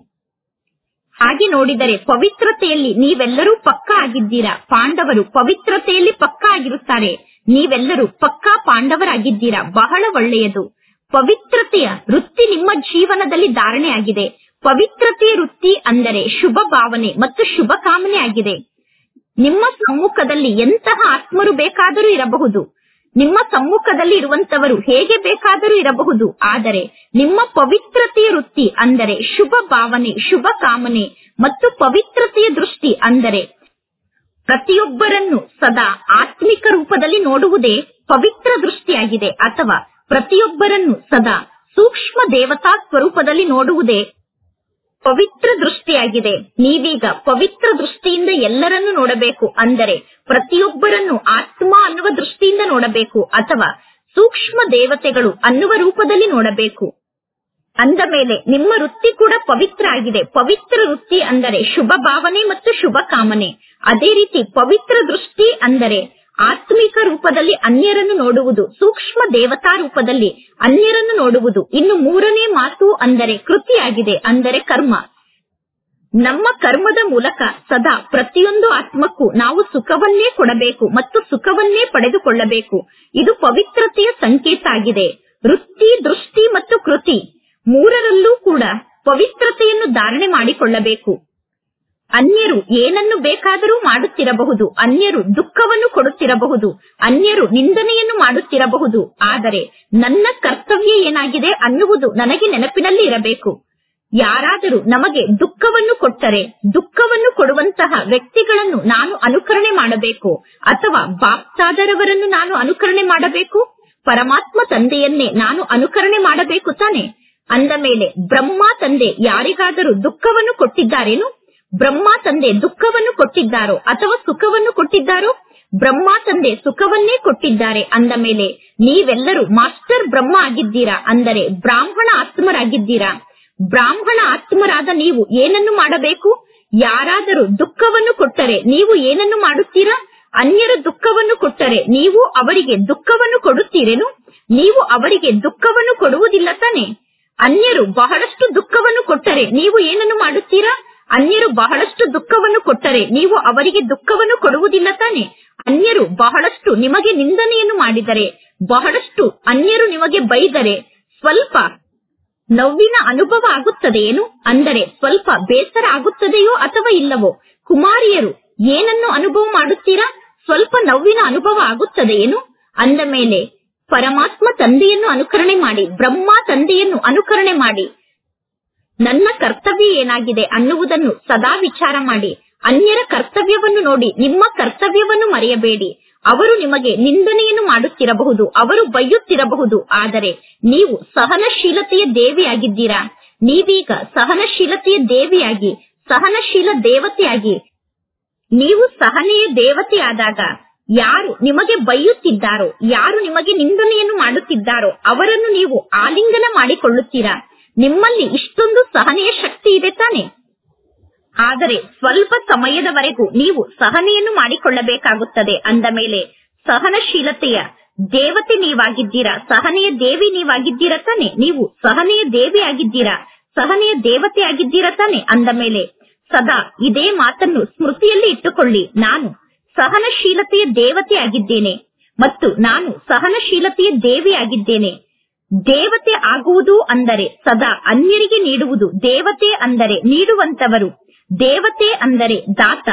Speaker 1: ಹಾಗೆ ನೋಡಿದರೆ ಪವಿತ್ರತೆಯಲ್ಲಿ ನೀವೆಲ್ಲರೂ ಪಕ್ಕಾ ಆಗಿದ್ದೀರಾ ಪಾಂಡವರು ಪವಿತ್ರತೆಯಲ್ಲಿ ಪಕ್ಕಾ ಆಗಿರುತ್ತಾರೆ ನೀವೆಲ್ಲರೂ ಪಕ್ಕಾ ಪಾಂಡವರಾಗಿದ್ದೀರಾ ಬಹಳ ಒಳ್ಳೆಯದು ಪವಿತ್ರತೆಯ ವೃತ್ತಿ ನಿಮ್ಮ ಜೀವನದಲ್ಲಿ ಧಾರಣೆ ಆಗಿದೆ ಪವಿತ್ರತೆಯ ವೃತ್ತಿ ಅಂದರೆ ಶುಭ ಭಾವನೆ ಮತ್ತು ಶುಭ ಕಾಮನೆ ಆಗಿದೆ ನಿಮ್ಮ ಸಮ್ಮುಖದಲ್ಲಿ ಎಂತಹ ಆತ್ಮರು ಬೇಕಾದರೂ ಇರಬಹುದು ನಿಮ್ಮ ಸಮ್ಮುಖದಲ್ಲಿ ಇರುವಂತವರು ಹೇಗೆ ಬೇಕಾದರೂ ಇರಬಹುದು ಆದರೆ ನಿಮ್ಮ ಪವಿತ್ರತೆಯ ವೃತ್ತಿ ಅಂದರೆ ಶುಭ ಭಾವನೆ ಶುಭ ಕಾಮನೆ ಮತ್ತು ಪವಿತ್ರತೆಯ ದೃಷ್ಟಿ ಅಂದರೆ ಪ್ರತಿಯೊಬ್ಬರನ್ನು ಸದಾ ಆತ್ಮಿಕ ರೂಪದಲ್ಲಿ ನೋಡುವುದೇ ಪವಿತ್ರ ದೃಷ್ಟಿಯಾಗಿದೆ ಅಥವಾ ಪ್ರತಿಯೊಬ್ಬರನ್ನು ಸದಾ ಸೂಕ್ಷ್ಮ ದೇವತಾ ಸ್ವರೂಪದಲ್ಲಿ ನೋಡುವುದೇ ಪವಿತ್ರ ದೃಷ್ಟಿಯಾಗಿದೆ ನೀವೀಗ ಪವಿತ್ರ ದೃಷ್ಟಿಯಿಂದ ಎಲ್ಲರನ್ನು ನೋಡಬೇಕು ಅಂದರೆ ಪ್ರತಿಯೊಬ್ಬರನ್ನು ಆತ್ಮ ಅನ್ನುವ ದೃಷ್ಟಿಯಿಂದ ನೋಡಬೇಕು ಅಥವಾ ಸೂಕ್ಷ್ಮ ದೇವತೆಗಳು ಅನ್ನುವ ರೂಪದಲ್ಲಿ ನೋಡಬೇಕು ಅಂದ ಮೇಲೆ ನಿಮ್ಮ ವೃತ್ತಿ ಕೂಡ ಪವಿತ್ರ ಆಗಿದೆ ಪವಿತ್ರ ವೃತ್ತಿ ಅಂದರೆ ಶುಭ ಭಾವನೆ ಮತ್ತು ಶುಭ ಕಾಮನೆ ಅದೇ ರೀತಿ ಪವಿತ್ರ ದೃಷ್ಟಿ ಅಂದರೆ ಆತ್ಮಿಕ ರೂಪದಲ್ಲಿ ಅನ್ಯರನ್ನು ನೋಡುವುದು ಸೂಕ್ಷ್ಮ ದೇವತಾ ರೂಪದಲ್ಲಿ ಅನ್ಯರನ್ನು ನೋಡುವುದು ಇನ್ನು ಮೂರನೇ ಮಾತು ಅಂದರೆ ಕೃತಿಯಾಗಿದೆ ಅಂದರೆ ಕರ್ಮ ನಮ್ಮ ಕರ್ಮದ ಮೂಲಕ ಸದಾ ಪ್ರತಿಯೊಂದು ಆತ್ಮಕ್ಕೂ ನಾವು ಸುಖವನ್ನೇ ಕೊಡಬೇಕು ಮತ್ತು ಸುಖವನ್ನೇ ಪಡೆದುಕೊಳ್ಳಬೇಕು ಇದು ಪವಿತ್ರತೆಯ ಸಂಕೇತ ಆಗಿದೆ ವೃತ್ತಿ ದೃಷ್ಟಿ ಮತ್ತು ಕೃತಿ ಮೂರರಲ್ಲೂ ಕೂಡ ಪವಿತ್ರತೆಯನ್ನು ಧಾರಣೆ ಮಾಡಿಕೊಳ್ಳಬೇಕು ಅನ್ಯರು ಏನನ್ನು ಬೇಕಾದರೂ ಮಾಡುತ್ತಿರಬಹುದು ಅನ್ಯರು ದುಃಖವನ್ನು ಕೊಡುತ್ತಿರಬಹುದು ಅನ್ಯರು ನಿಂದನೆಯನ್ನು ಮಾಡುತ್ತಿರಬಹುದು ಆದರೆ ನನ್ನ ಕರ್ತವ್ಯ ಏನಾಗಿದೆ ಅನ್ನುವುದು ನನಗೆ ನೆನಪಿನಲ್ಲಿ ಇರಬೇಕು ಯಾರಾದರೂ ನಮಗೆ ದುಃಖವನ್ನು ಕೊಟ್ಟರೆ ದುಃಖವನ್ನು ಕೊಡುವಂತಹ ವ್ಯಕ್ತಿಗಳನ್ನು ನಾನು ಅನುಕರಣೆ ಮಾಡಬೇಕು ಅಥವಾ ಬಾಪ್ತಾದರವರನ್ನು ನಾನು ಅನುಕರಣೆ ಮಾಡಬೇಕು ಪರಮಾತ್ಮ ತಂದೆಯನ್ನೇ ನಾನು ಅನುಕರಣೆ ಮಾಡಬೇಕು ತಾನೆ ಅಂದ ಮೇಲೆ ಬ್ರಹ್ಮ ತಂದೆ ಯಾರಿಗಾದರೂ ದುಃಖವನ್ನು ಕೊಟ್ಟಿದ್ದಾರೇನು ಬ್ರಹ್ಮ ತಂದೆ ದುಃಖವನ್ನು ಕೊಟ್ಟಿದ್ದಾರೋ ಅಥವಾ ಸುಖವನ್ನು ಕೊಟ್ಟಿದ್ದಾರೋ ಬ್ರಹ್ಮ ತಂದೆ ಸುಖವನ್ನೇ ಕೊಟ್ಟಿದ್ದಾರೆ ಅಂದ ಮೇಲೆ ನೀವೆಲ್ಲರೂ ಮಾಸ್ಟರ್ ಬ್ರಹ್ಮ ಆಗಿದ್ದೀರಾ ಅಂದರೆ ಬ್ರಾಹ್ಮಣ ಆತ್ಮರಾಗಿದ್ದೀರಾ ಬ್ರಾಹ್ಮಣ ಆತ್ಮರಾದ ನೀವು ಏನನ್ನು ಮಾಡಬೇಕು ಯಾರಾದರೂ ದುಃಖವನ್ನು ಕೊಟ್ಟರೆ ನೀವು ಏನನ್ನು ಮಾಡುತ್ತೀರಾ ಅನ್ಯರ ದುಃಖವನ್ನು ಕೊಟ್ಟರೆ ನೀವು ಅವರಿಗೆ ದುಃಖವನ್ನು ಕೊಡುತ್ತೀರೇನು ನೀವು ಅವರಿಗೆ ದುಃಖವನ್ನು ಕೊಡುವುದಿಲ್ಲ ತಾನೆ ಅನ್ಯರು ಬಹಳಷ್ಟು ದುಃಖವನ್ನು ಕೊಟ್ಟರೆ ನೀವು ಏನನ್ನು ಮಾಡುತ್ತೀರಾ ಅನ್ಯರು ಬಹಳಷ್ಟು ದುಃಖವನ್ನು ಕೊಟ್ಟರೆ ನೀವು ಅವರಿಗೆ ದುಃಖವನ್ನು ಕೊಡುವುದಿಲ್ಲ ತಾನೆ ಅನ್ಯರು ಬಹಳಷ್ಟು ನಿಮಗೆ ನಿಂದನೆಯನ್ನು ಮಾಡಿದರೆ ಬಹಳಷ್ಟು ಅನ್ಯರು ನಿಮಗೆ ಬೈದರೆ ಸ್ವಲ್ಪ ನೋವಿನ ಅನುಭವ ಆಗುತ್ತದೆಯೇನು ಅಂದರೆ ಸ್ವಲ್ಪ ಬೇಸರ ಆಗುತ್ತದೆಯೋ ಅಥವಾ ಇಲ್ಲವೋ ಕುಮಾರಿಯರು ಏನನ್ನು ಅನುಭವ ಮಾಡುತ್ತೀರಾ ಸ್ವಲ್ಪ ನೋವಿನ ಅನುಭವ ಆಗುತ್ತದೆಯೇನು ಅಂದ ಮೇಲೆ ಪರಮಾತ್ಮ ತಂದೆಯನ್ನು ಅನುಕರಣೆ ಮಾಡಿ ಬ್ರಹ್ಮ ತಂದೆಯನ್ನು ಅನುಕರಣೆ ಮಾಡಿ ನನ್ನ ಕರ್ತವ್ಯ ಏನಾಗಿದೆ ಅನ್ನುವುದನ್ನು ಸದಾ ವಿಚಾರ ಮಾಡಿ ಅನ್ಯರ ಕರ್ತವ್ಯವನ್ನು ನೋಡಿ ನಿಮ್ಮ ಕರ್ತವ್ಯವನ್ನು ಮರೆಯಬೇಡಿ ಅವರು ನಿಮಗೆ ನಿಂದನೆಯನ್ನು ಮಾಡುತ್ತಿರಬಹುದು ಅವರು ಬೈಯುತ್ತಿರಬಹುದು ಆದರೆ ನೀವು ಸಹನಶೀಲತೆಯ ದೇವಿಯಾಗಿದ್ದೀರಾ ನೀವೀಗ ಸಹನಶೀಲತೆಯ ದೇವಿಯಾಗಿ ಸಹನಶೀಲ ದೇವತೆಯಾಗಿ ನೀವು ಸಹನೆಯ ದೇವತೆಯಾದಾಗ ಯಾರು ನಿಮಗೆ ಬೈಯುತ್ತಿದ್ದಾರೋ ಯಾರು ನಿಮಗೆ ನಿಂದನೆಯನ್ನು ಮಾಡುತ್ತಿದ್ದಾರೋ ಅವರನ್ನು ನೀವು ಆಲಿಂಗನ ಮಾಡಿಕೊಳ್ಳುತ್ತೀರಾ ನಿಮ್ಮಲ್ಲಿ ಇಷ್ಟೊಂದು ಸಹನೆಯ ಶಕ್ತಿ ಇದೆ ತಾನೆ ಆದರೆ ಸ್ವಲ್ಪ ಸಮಯದವರೆಗೂ ನೀವು ಸಹನೆಯನ್ನು ಮಾಡಿಕೊಳ್ಳಬೇಕಾಗುತ್ತದೆ ಅಂದ ಮೇಲೆ ಸಹನಶೀಲತೆಯ ದೇವತೆ ನೀವಾಗಿದ್ದೀರಾ ಸಹನೆಯ ದೇವಿ ನೀವಾಗಿದ್ದೀರಾ ತಾನೆ ನೀವು ಸಹನೆಯ ದೇವಿ ಆಗಿದ್ದೀರಾ ಸಹನೆಯ ದೇವತೆ ಆಗಿದ್ದೀರಾ ತಾನೆ ಅಂದ ಮೇಲೆ ಸದಾ ಇದೇ ಮಾತನ್ನು ಸ್ಮೃತಿಯಲ್ಲಿ ಇಟ್ಟುಕೊಳ್ಳಿ ನಾನು ಸಹನಶೀಲತೆಯ ದೇವತೆ ಆಗಿದ್ದೇನೆ ಮತ್ತು ನಾನು ಸಹನಶೀಲತೆಯ ದೇವಿ ಆಗಿದ್ದೇನೆ ದೇವತೆ ಆಗುವುದು ಅಂದರೆ ಸದಾ ಅನ್ಯರಿಗೆ ನೀಡುವುದು ದೇವತೆ ಅಂದರೆ ನೀಡುವಂತವರು ದೇವತೆ ಅಂದರೆ ದಾತ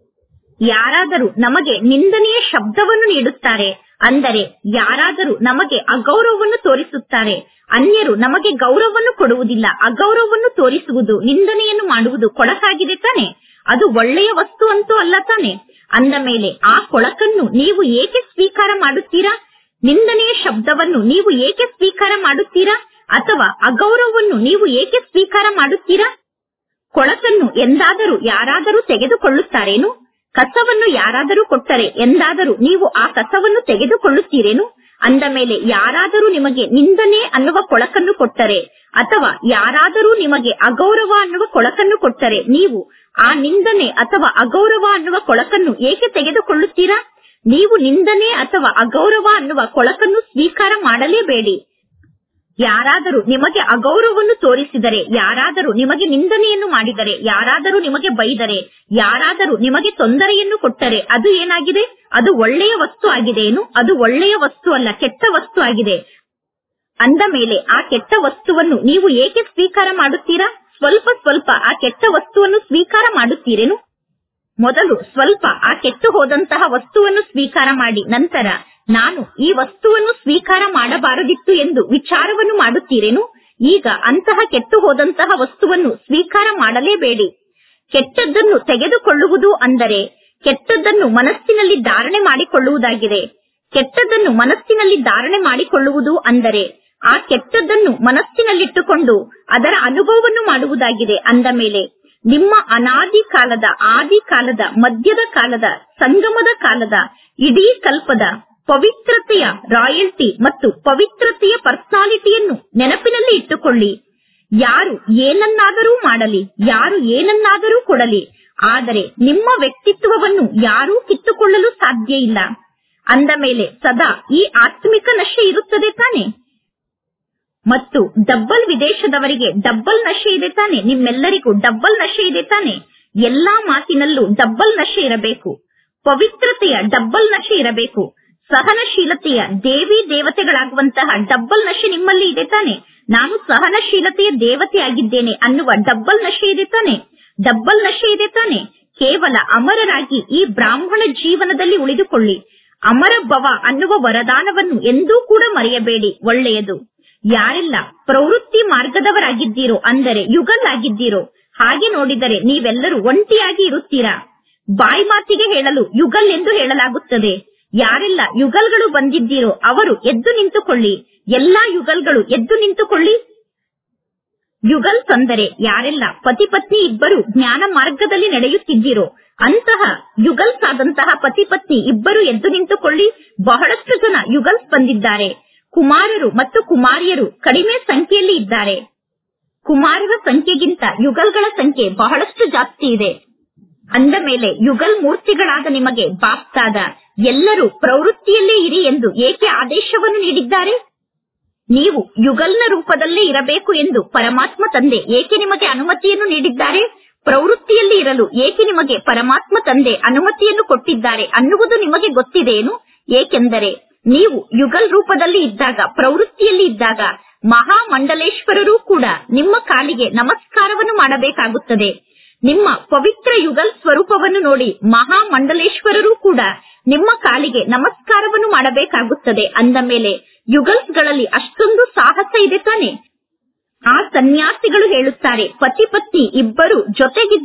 Speaker 1: ಯಾರಾದರೂ ನಮಗೆ ನಿಂದನೆಯ ಶಬ್ದವನ್ನು ನೀಡುತ್ತಾರೆ ಅಂದರೆ ಯಾರಾದರೂ ನಮಗೆ ಅಗೌರವವನ್ನು ತೋರಿಸುತ್ತಾರೆ ಅನ್ಯರು ನಮಗೆ ಗೌರವವನ್ನು ಕೊಡುವುದಿಲ್ಲ ಅಗೌರವವನ್ನು ತೋರಿಸುವುದು ನಿಂದನೆಯನ್ನು ಮಾಡುವುದು ಕೊಳಕಾಗಿದೆ ತಾನೆ ಅದು ಒಳ್ಳೆಯ ವಸ್ತು ಅಂತೂ ಅಲ್ಲ ತಾನೆ ಅಂದ ಮೇಲೆ ಆ ಕೊಳಕನ್ನು ನೀವು ಏಕೆ ಸ್ವೀಕಾರ ಮಾಡುತ್ತೀರಾ ನಿಂದನೆಯ ಶಬ್ದವನ್ನು ನೀವು ಏಕೆ ಸ್ವೀಕಾರ ಮಾಡುತ್ತೀರಾ ಅಥವಾ ಅಗೌರವವನ್ನು ನೀವು ಏಕೆ ಸ್ವೀಕಾರ ಮಾಡುತ್ತೀರಾ ಕೊಳಕನ್ನು ಎಂದಾದರೂ ಯಾರಾದರೂ ತೆಗೆದುಕೊಳ್ಳುತ್ತಾರೇನು ಕಸವನ್ನು ಯಾರಾದರೂ ಕೊಟ್ಟರೆ ಎಂದಾದರೂ ನೀವು ಆ ಕಸವನ್ನು ತೆಗೆದುಕೊಳ್ಳುತ್ತೀರೇನು ಅಂದ ಮೇಲೆ ಯಾರಾದರೂ ನಿಮಗೆ ನಿಂದನೆ ಅನ್ನುವ ಕೊಳಕನ್ನು ಕೊಟ್ಟರೆ ಅಥವಾ ಯಾರಾದರೂ ನಿಮಗೆ ಅಗೌರವ ಅನ್ನುವ ಕೊಳಕನ್ನು ಕೊಟ್ಟರೆ ನೀವು ಆ ನಿಂದನೆ ಅಥವಾ ಅಗೌರವ ಅನ್ನುವ ಕೊಳಕನ್ನು ಏಕೆ ತೆಗೆದುಕೊಳ್ಳುತ್ತೀರಾ ನೀವು ನಿಂದನೆ ಅಥವಾ ಅಗೌರವ ಅನ್ನುವ ಕೊಳಕನ್ನು ಸ್ವೀಕಾರ ಮಾಡಲೇಬೇಡಿ ಯಾರಾದರೂ ನಿಮಗೆ ಅಗೌರವವನ್ನು ತೋರಿಸಿದರೆ ಯಾರಾದರೂ ನಿಮಗೆ ನಿಂದನೆಯನ್ನು ಮಾಡಿದರೆ ಯಾರಾದರೂ ನಿಮಗೆ ಬೈದರೆ ಯಾರಾದರೂ ನಿಮಗೆ ತೊಂದರೆಯನ್ನು ಕೊಟ್ಟರೆ ಅದು ಏನಾಗಿದೆ ಅದು ಒಳ್ಳೆಯ ವಸ್ತು ಆಗಿದೆಯೇನು ಅದು ಒಳ್ಳೆಯ ವಸ್ತು ಅಲ್ಲ ಕೆಟ್ಟ ವಸ್ತು ಆಗಿದೆ ಅಂದ ಮೇಲೆ ಆ ಕೆಟ್ಟ ವಸ್ತುವನ್ನು ನೀವು ಏಕೆ ಸ್ವೀಕಾರ ಮಾಡುತ್ತೀರಾ ಸ್ವಲ್ಪ ಸ್ವಲ್ಪ ಆ ಕೆಟ್ಟ ವಸ್ತುವನ್ನು ಸ್ವೀಕಾರ ಮಾಡುತ್ತೀರೇನು ಮೊದಲು ಸ್ವಲ್ಪ ಆ ಕೆಟ್ಟು ಹೋದಂತಹ ವಸ್ತುವನ್ನು ಸ್ವೀಕಾರ ಮಾಡಿ ನಂತರ ನಾನು ಈ ವಸ್ತುವನ್ನು ಸ್ವೀಕಾರ ಮಾಡಬಾರದಿತ್ತು ಎಂದು ವಿಚಾರವನ್ನು ಮಾಡುತ್ತೀರೇನು ಈಗ ಅಂತಹ ಕೆಟ್ಟು ಹೋದಂತಹ ವಸ್ತುವನ್ನು ಸ್ವೀಕಾರ ಮಾಡಲೇಬೇಡಿ ಕೆಟ್ಟದ್ದನ್ನು ತೆಗೆದುಕೊಳ್ಳುವುದು ಅಂದರೆ ಕೆಟ್ಟದ್ದನ್ನು ಮನಸ್ಸಿನಲ್ಲಿ ಧಾರಣೆ ಮಾಡಿಕೊಳ್ಳುವುದಾಗಿದೆ ಕೆಟ್ಟದ್ದನ್ನು ಮನಸ್ಸಿನಲ್ಲಿ ಧಾರಣೆ ಮಾಡಿಕೊಳ್ಳುವುದು ಅಂದರೆ ಆ ಕೆಟ್ಟದ್ದನ್ನು ಮನಸ್ಸಿನಲ್ಲಿಟ್ಟುಕೊಂಡು ಅದರ ಅನುಭವವನ್ನು ಮಾಡುವುದಾಗಿದೆ ಅಂದ ಮೇಲೆ ನಿಮ್ಮ ಅನಾದಿ ಕಾಲದ ಆದಿ ಕಾಲದ ಮಧ್ಯದ ಕಾಲದ ಸಂಗಮದ ಕಾಲದ ಇಡೀ ಕಲ್ಪದ ಪವಿತ್ರತೆಯ ರಾಯಲ್ಟಿ ಮತ್ತು ಪವಿತ್ರತೆಯ ಪರ್ಸನಾಲಿಟಿಯನ್ನು ನೆನಪಿನಲ್ಲಿ ಇಟ್ಟುಕೊಳ್ಳಿ ಯಾರು ಏನನ್ನಾದರೂ ಮಾಡಲಿ ಯಾರು ಏನನ್ನಾದರೂ ಕೊಡಲಿ ಆದರೆ ನಿಮ್ಮ ವ್ಯಕ್ತಿತ್ವವನ್ನು ಯಾರೂ ಕಿತ್ತುಕೊಳ್ಳಲು ಸಾಧ್ಯ ಇಲ್ಲ ಅಂದ ಮೇಲೆ ಸದಾ ಈ ಆತ್ಮಿಕ ನಶೆ ಇರುತ್ತದೆ ತಾನೆ ಮತ್ತು ಡಬ್ಬಲ್ ವಿದೇಶದವರಿಗೆ ಡಬ್ಬಲ್ ನಶೆ ಇದೆ ತಾನೆ ನಿಮ್ಮೆಲ್ಲರಿಗೂ ಡಬ್ಬಲ್ ನಶೆ ಇದೆ ತಾನೆ ಎಲ್ಲಾ ಮಾತಿನಲ್ಲೂ ಡಬ್ಬಲ್ ನಶೆ ಇರಬೇಕು ಪವಿತ್ರತೆಯ ಡಬ್ಬಲ್ ನಶೆ ಇರಬೇಕು ಸಹನಶೀಲತೆಯ ದೇವಿ ದೇವತೆಗಳಾಗುವಂತಹ ಡಬ್ಬಲ್ ನಶೆ ನಿಮ್ಮಲ್ಲಿ ಇದೆ ತಾನೆ ನಾನು ಸಹನಶೀಲತೆಯ ದೇವತೆ ಆಗಿದ್ದೇನೆ ಅನ್ನುವ ಡಬ್ಬಲ್ ನಶೆ ಇದೆ ತಾನೆ ಡಬ್ಬಲ್ ನಶೆ ಇದೆ ತಾನೆ ಕೇವಲ ಅಮರರಾಗಿ ಈ ಬ್ರಾಹ್ಮಣ ಜೀವನದಲ್ಲಿ ಉಳಿದುಕೊಳ್ಳಿ ಅಮರ ಭವ ಅನ್ನುವ ವರದಾನವನ್ನು ಎಂದೂ ಕೂಡ ಮರೆಯಬೇಡಿ ಒಳ್ಳೆಯದು ಯಾರೆಲ್ಲ ಪ್ರವೃತ್ತಿ ಮಾರ್ಗದವರಾಗಿದ್ದೀರೋ ಅಂದರೆ ಯುಗಲ್ ಆಗಿದ್ದೀರೋ ಹಾಗೆ ನೋಡಿದರೆ ನೀವೆಲ್ಲರೂ ಒಂಟಿಯಾಗಿ ಇರುತ್ತೀರಾ ಬಾಯಿ ಮಾತಿಗೆ ಹೇಳಲು ಯುಗಲ್ ಎಂದು ಹೇಳಲಾಗುತ್ತದೆ ಯಾರೆಲ್ಲ ಯುಗಲ್ಗಳು ಬಂದಿದ್ದೀರೋ ಅವರು ಎದ್ದು ನಿಂತುಕೊಳ್ಳಿ ಎಲ್ಲಾ ಯುಗಲ್ಗಳು ಎದ್ದು ನಿಂತುಕೊಳ್ಳಿ ಯುಗಲ್ಸ್ ಅಂದರೆ ಯಾರೆಲ್ಲ ಪತಿ ಪತ್ನಿ ಇಬ್ಬರು ಜ್ಞಾನ ಮಾರ್ಗದಲ್ಲಿ ನಡೆಯುತ್ತಿದ್ದೀರೋ ಅಂತಹ ಯುಗಲ್ಸ್ ಆದಂತಹ ಪತಿ ಪತ್ನಿ ಇಬ್ಬರು ಎದ್ದು ನಿಂತುಕೊಳ್ಳಿ ಬಹಳಷ್ಟು ಜನ ಯುಗಲ್ಸ್ ಬಂದಿದ್ದಾರೆ ಕುಮಾರರು ಮತ್ತು ಕುಮಾರಿಯರು ಕಡಿಮೆ ಸಂಖ್ಯೆಯಲ್ಲಿ ಇದ್ದಾರೆ ಕುಮಾರರ ಸಂಖ್ಯೆಗಿಂತ ಯುಗಲ್ಗಳ ಸಂಖ್ಯೆ ಬಹಳಷ್ಟು ಜಾಸ್ತಿ ಇದೆ ಅಂದ ಮೇಲೆ ಯುಗಲ್ ಮೂರ್ತಿಗಳಾದ ನಿಮಗೆ ಬಾಪ್ತಾದ ಎಲ್ಲರೂ ಪ್ರವೃತ್ತಿಯಲ್ಲೇ ಇರಿ ಎಂದು ಏಕೆ ಆದೇಶವನ್ನು ನೀಡಿದ್ದಾರೆ ನೀವು ಯುಗಲ್ನ ರೂಪದಲ್ಲೇ ಇರಬೇಕು ಎಂದು ಪರಮಾತ್ಮ ತಂದೆ ಏಕೆ ನಿಮಗೆ ಅನುಮತಿಯನ್ನು ನೀಡಿದ್ದಾರೆ ಪ್ರವೃತ್ತಿಯಲ್ಲಿ ಇರಲು ಏಕೆ ನಿಮಗೆ ಪರಮಾತ್ಮ ತಂದೆ ಅನುಮತಿಯನ್ನು ಕೊಟ್ಟಿದ್ದಾರೆ ಅನ್ನುವುದು ನಿಮಗೆ ಗೊತ್ತಿದೆಯೇನು ಏಕೆಂದರೆ ನೀವು ಯುಗಲ್ ರೂಪದಲ್ಲಿ ಇದ್ದಾಗ ಪ್ರವೃತ್ತಿಯಲ್ಲಿ ಇದ್ದಾಗ ಮಹಾಮಂಡಲೇಶ್ವರರೂ ಕೂಡ ನಿಮ್ಮ ಕಾಲಿಗೆ ನಮಸ್ಕಾರವನ್ನು ಮಾಡಬೇಕಾಗುತ್ತದೆ ನಿಮ್ಮ ಪವಿತ್ರ ಯುಗಲ್ ಸ್ವರೂಪವನ್ನು ನೋಡಿ ಮಹಾಮಂಡಲೇಶ್ವರರೂ ಕೂಡ ನಿಮ್ಮ ಕಾಲಿಗೆ ನಮಸ್ಕಾರವನ್ನು ಮಾಡಬೇಕಾಗುತ್ತದೆ ಅಂದ ಮೇಲೆ ಯುಗಲ್ಸ್ಗಳಲ್ಲಿ ಅಷ್ಟೊಂದು ಸಾಹಸ ಇದೆ ತಾನೆ ಆ ಸನ್ಯಾಸಿಗಳು ಹೇಳುತ್ತಾರೆ ಪತಿ ಪತ್ನಿ ಇಬ್ಬರು ಜೊತೆಗಿದ್ದು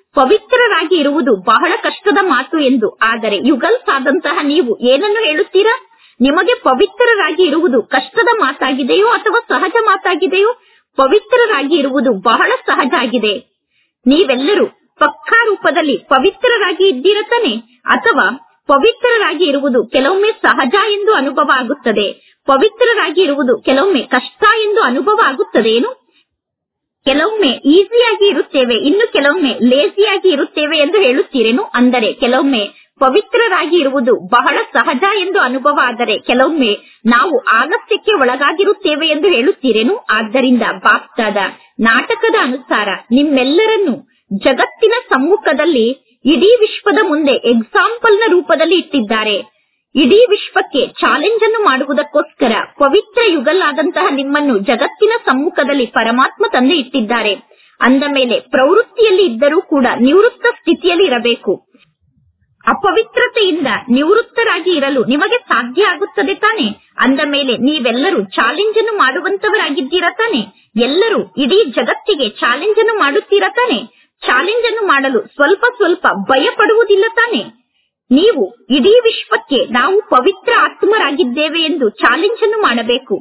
Speaker 1: ಪವಿತ್ರರಾಗಿ ಇರುವುದು ಬಹಳ ಕಷ್ಟದ ಮಾತು ಎಂದು ಆದರೆ ಯುಗಲ್ಸ್ ಆದಂತಹ ನೀವು ಏನನ್ನು ಹೇಳುತ್ತೀರಾ ನಿಮಗೆ ಪವಿತ್ರರಾಗಿ ಇರುವುದು ಕಷ್ಟದ ಮಾತಾಗಿದೆಯೋ ಅಥವಾ ಸಹಜ ಮಾತಾಗಿದೆಯೋ ಪವಿತ್ರರಾಗಿ ಇರುವುದು ಬಹಳ ಸಹಜ ಆಗಿದೆ ನೀವೆಲ್ಲರೂ ಪಕ್ಕಾ ರೂಪದಲ್ಲಿ ಪವಿತ್ರರಾಗಿ ಇದ್ದೀರ ತಾನೆ ಅಥವಾ ಪವಿತ್ರರಾಗಿ ಇರುವುದು ಕೆಲವೊಮ್ಮೆ ಸಹಜ ಎಂದು ಅನುಭವ ಆಗುತ್ತದೆ ಪವಿತ್ರರಾಗಿ ಇರುವುದು ಕೆಲವೊಮ್ಮೆ ಕಷ್ಟ ಎಂದು ಅನುಭವ ಆಗುತ್ತದೇನು ಕೆಲವೊಮ್ಮೆ ಈಸಿಯಾಗಿ ಇರುತ್ತೇವೆ ಇನ್ನು ಕೆಲವೊಮ್ಮೆ ಲೇಸಿಯಾಗಿ ಇರುತ್ತೇವೆ ಎಂದು ಹೇಳುತ್ತೀರೇನು ಅಂದರೆ ಕೆಲವೊಮ್ಮೆ ಪವಿತ್ರರಾಗಿ ಇರುವುದು ಬಹಳ ಸಹಜ ಎಂದು ಅನುಭವ ಆದರೆ ಕೆಲವೊಮ್ಮೆ ನಾವು ಆಲಸ್ಯಕ್ಕೆ ಒಳಗಾಗಿರುತ್ತೇವೆ ಎಂದು ಹೇಳುತ್ತೀರೇನು ಆದ್ದರಿಂದ ಬಾಪ್ತಾದ ನಾಟಕದ ಅನುಸಾರ ನಿಮ್ಮೆಲ್ಲರನ್ನು ಜಗತ್ತಿನ ಸಮ್ಮುಖದಲ್ಲಿ ಇಡೀ ವಿಶ್ವದ ಮುಂದೆ ಎಕ್ಸಾಂಪಲ್ನ ರೂಪದಲ್ಲಿ ಇಟ್ಟಿದ್ದಾರೆ ಇಡೀ ವಿಶ್ವಕ್ಕೆ ಚಾಲೆಂಜ್ ಅನ್ನು ಮಾಡುವುದಕ್ಕೋಸ್ಕರ ಪವಿತ್ರ ಯುಗಲ್ಲಾದಂತಹ ನಿಮ್ಮನ್ನು ಜಗತ್ತಿನ ಸಮ್ಮುಖದಲ್ಲಿ ಪರಮಾತ್ಮ ತಂದೆ ಇಟ್ಟಿದ್ದಾರೆ ಅಂದ ಮೇಲೆ ಪ್ರವೃತ್ತಿಯಲ್ಲಿ ಇದ್ದರೂ ಕೂಡ ನಿವೃತ್ತ ಸ್ಥಿತಿಯಲ್ಲಿ ಇರಬೇಕು ಅಪವಿತ್ರತೆಯಿಂದ ನಿವೃತ್ತರಾಗಿ ಇರಲು ನಿಮಗೆ ಸಾಧ್ಯ ಆಗುತ್ತದೆ ತಾನೆ ಅಂದ ಮೇಲೆ ನೀವೆಲ್ಲರೂ ಚಾಲೆಂಜ್ ಅನ್ನು ಮಾಡುವಂತವರಾಗಿದ್ದೀರಾ ತಾನೆ ಎಲ್ಲರೂ ಇಡೀ ಜಗತ್ತಿಗೆ ಚಾಲೆಂಜ್ ಅನ್ನು ಮಾಡುತ್ತೀರಾ ತಾನೆ ಚಾಲೆಂಜ್ ಅನ್ನು ಮಾಡಲು ಸ್ವಲ್ಪ ಸ್ವಲ್ಪ ಭಯ ಪಡುವುದಿಲ್ಲ ತಾನೆ ನೀವು ಇಡೀ ವಿಶ್ವಕ್ಕೆ ನಾವು ಪವಿತ್ರ ಆತ್ಮರಾಗಿದ್ದೇವೆ ಎಂದು ಚಾಲೆಂಜ್ ಅನ್ನು ಮಾಡಬೇಕು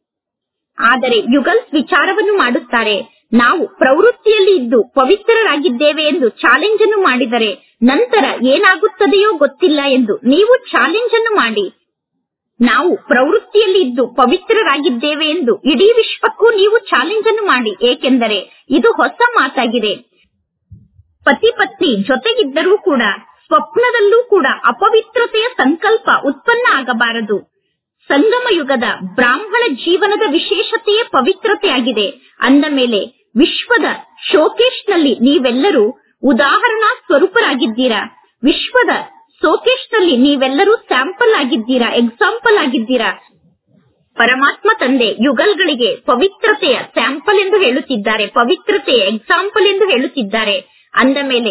Speaker 1: ಆದರೆ ಯುಗಲ್ಸ್ ವಿಚಾರವನ್ನು ಮಾಡುತ್ತಾರೆ ನಾವು ಪ್ರವೃತ್ತಿಯಲ್ಲಿ ಇದ್ದು ಪವಿತ್ರರಾಗಿದ್ದೇವೆ ಎಂದು ಚಾಲೆಂಜ್ ಅನ್ನು ಮಾಡಿದರೆ ನಂತರ ಏನಾಗುತ್ತದೆಯೋ ಗೊತ್ತಿಲ್ಲ ಎಂದು ನೀವು ಚಾಲೆಂಜ್ ಅನ್ನು ಮಾಡಿ ನಾವು ಪ್ರವೃತ್ತಿಯಲ್ಲಿ ಇದ್ದು ಪವಿತ್ರರಾಗಿದ್ದೇವೆ ಎಂದು ಇಡೀ ವಿಶ್ವಕ್ಕೂ ನೀವು ಚಾಲೆಂಜ್ ಅನ್ನು ಮಾಡಿ ಏಕೆಂದರೆ ಇದು ಹೊಸ ಮಾತಾಗಿದೆ ಪತಿ ಪತ್ನಿ ಜೊತೆಗಿದ್ದರೂ ಕೂಡ ಸ್ವಪ್ನದಲ್ಲೂ ಕೂಡ ಅಪವಿತ್ರತೆಯ ಸಂಕಲ್ಪ ಉತ್ಪನ್ನ ಆಗಬಾರದು ಸಂಗಮ ಯುಗದ ಬ್ರಾಹ್ಮಣ ಜೀವನದ ವಿಶೇಷತೆಯೇ ಪವಿತ್ರತೆಯಾಗಿದೆ ಅಂದ ಮೇಲೆ ವಿಶ್ವದ ಶೋಕೇಶ್ನಲ್ಲಿ ನೀವೆಲ್ಲರೂ ಉದಾಹರಣಾ ಸ್ವರೂಪರಾಗಿದ್ದೀರಾ ವಿಶ್ವದ ಶೋಕೇಶ್ನಲ್ಲಿ ನೀವೆಲ್ಲರೂ ಸ್ಯಾಂಪಲ್ ಆಗಿದ್ದೀರಾ ಎಕ್ಸಾಂಪಲ್ ಆಗಿದ್ದೀರಾ ಪರಮಾತ್ಮ ತಂದೆ ಯುಗಲ್ಗಳಿಗೆ ಪವಿತ್ರತೆಯ ಸ್ಯಾಂಪಲ್ ಎಂದು ಹೇಳುತ್ತಿದ್ದಾರೆ ಪವಿತ್ರತೆಯ ಎಕ್ಸಾಂಪಲ್ ಎಂದು ಹೇಳುತ್ತಿದ್ದಾರೆ ಅಂದ ಮೇಲೆ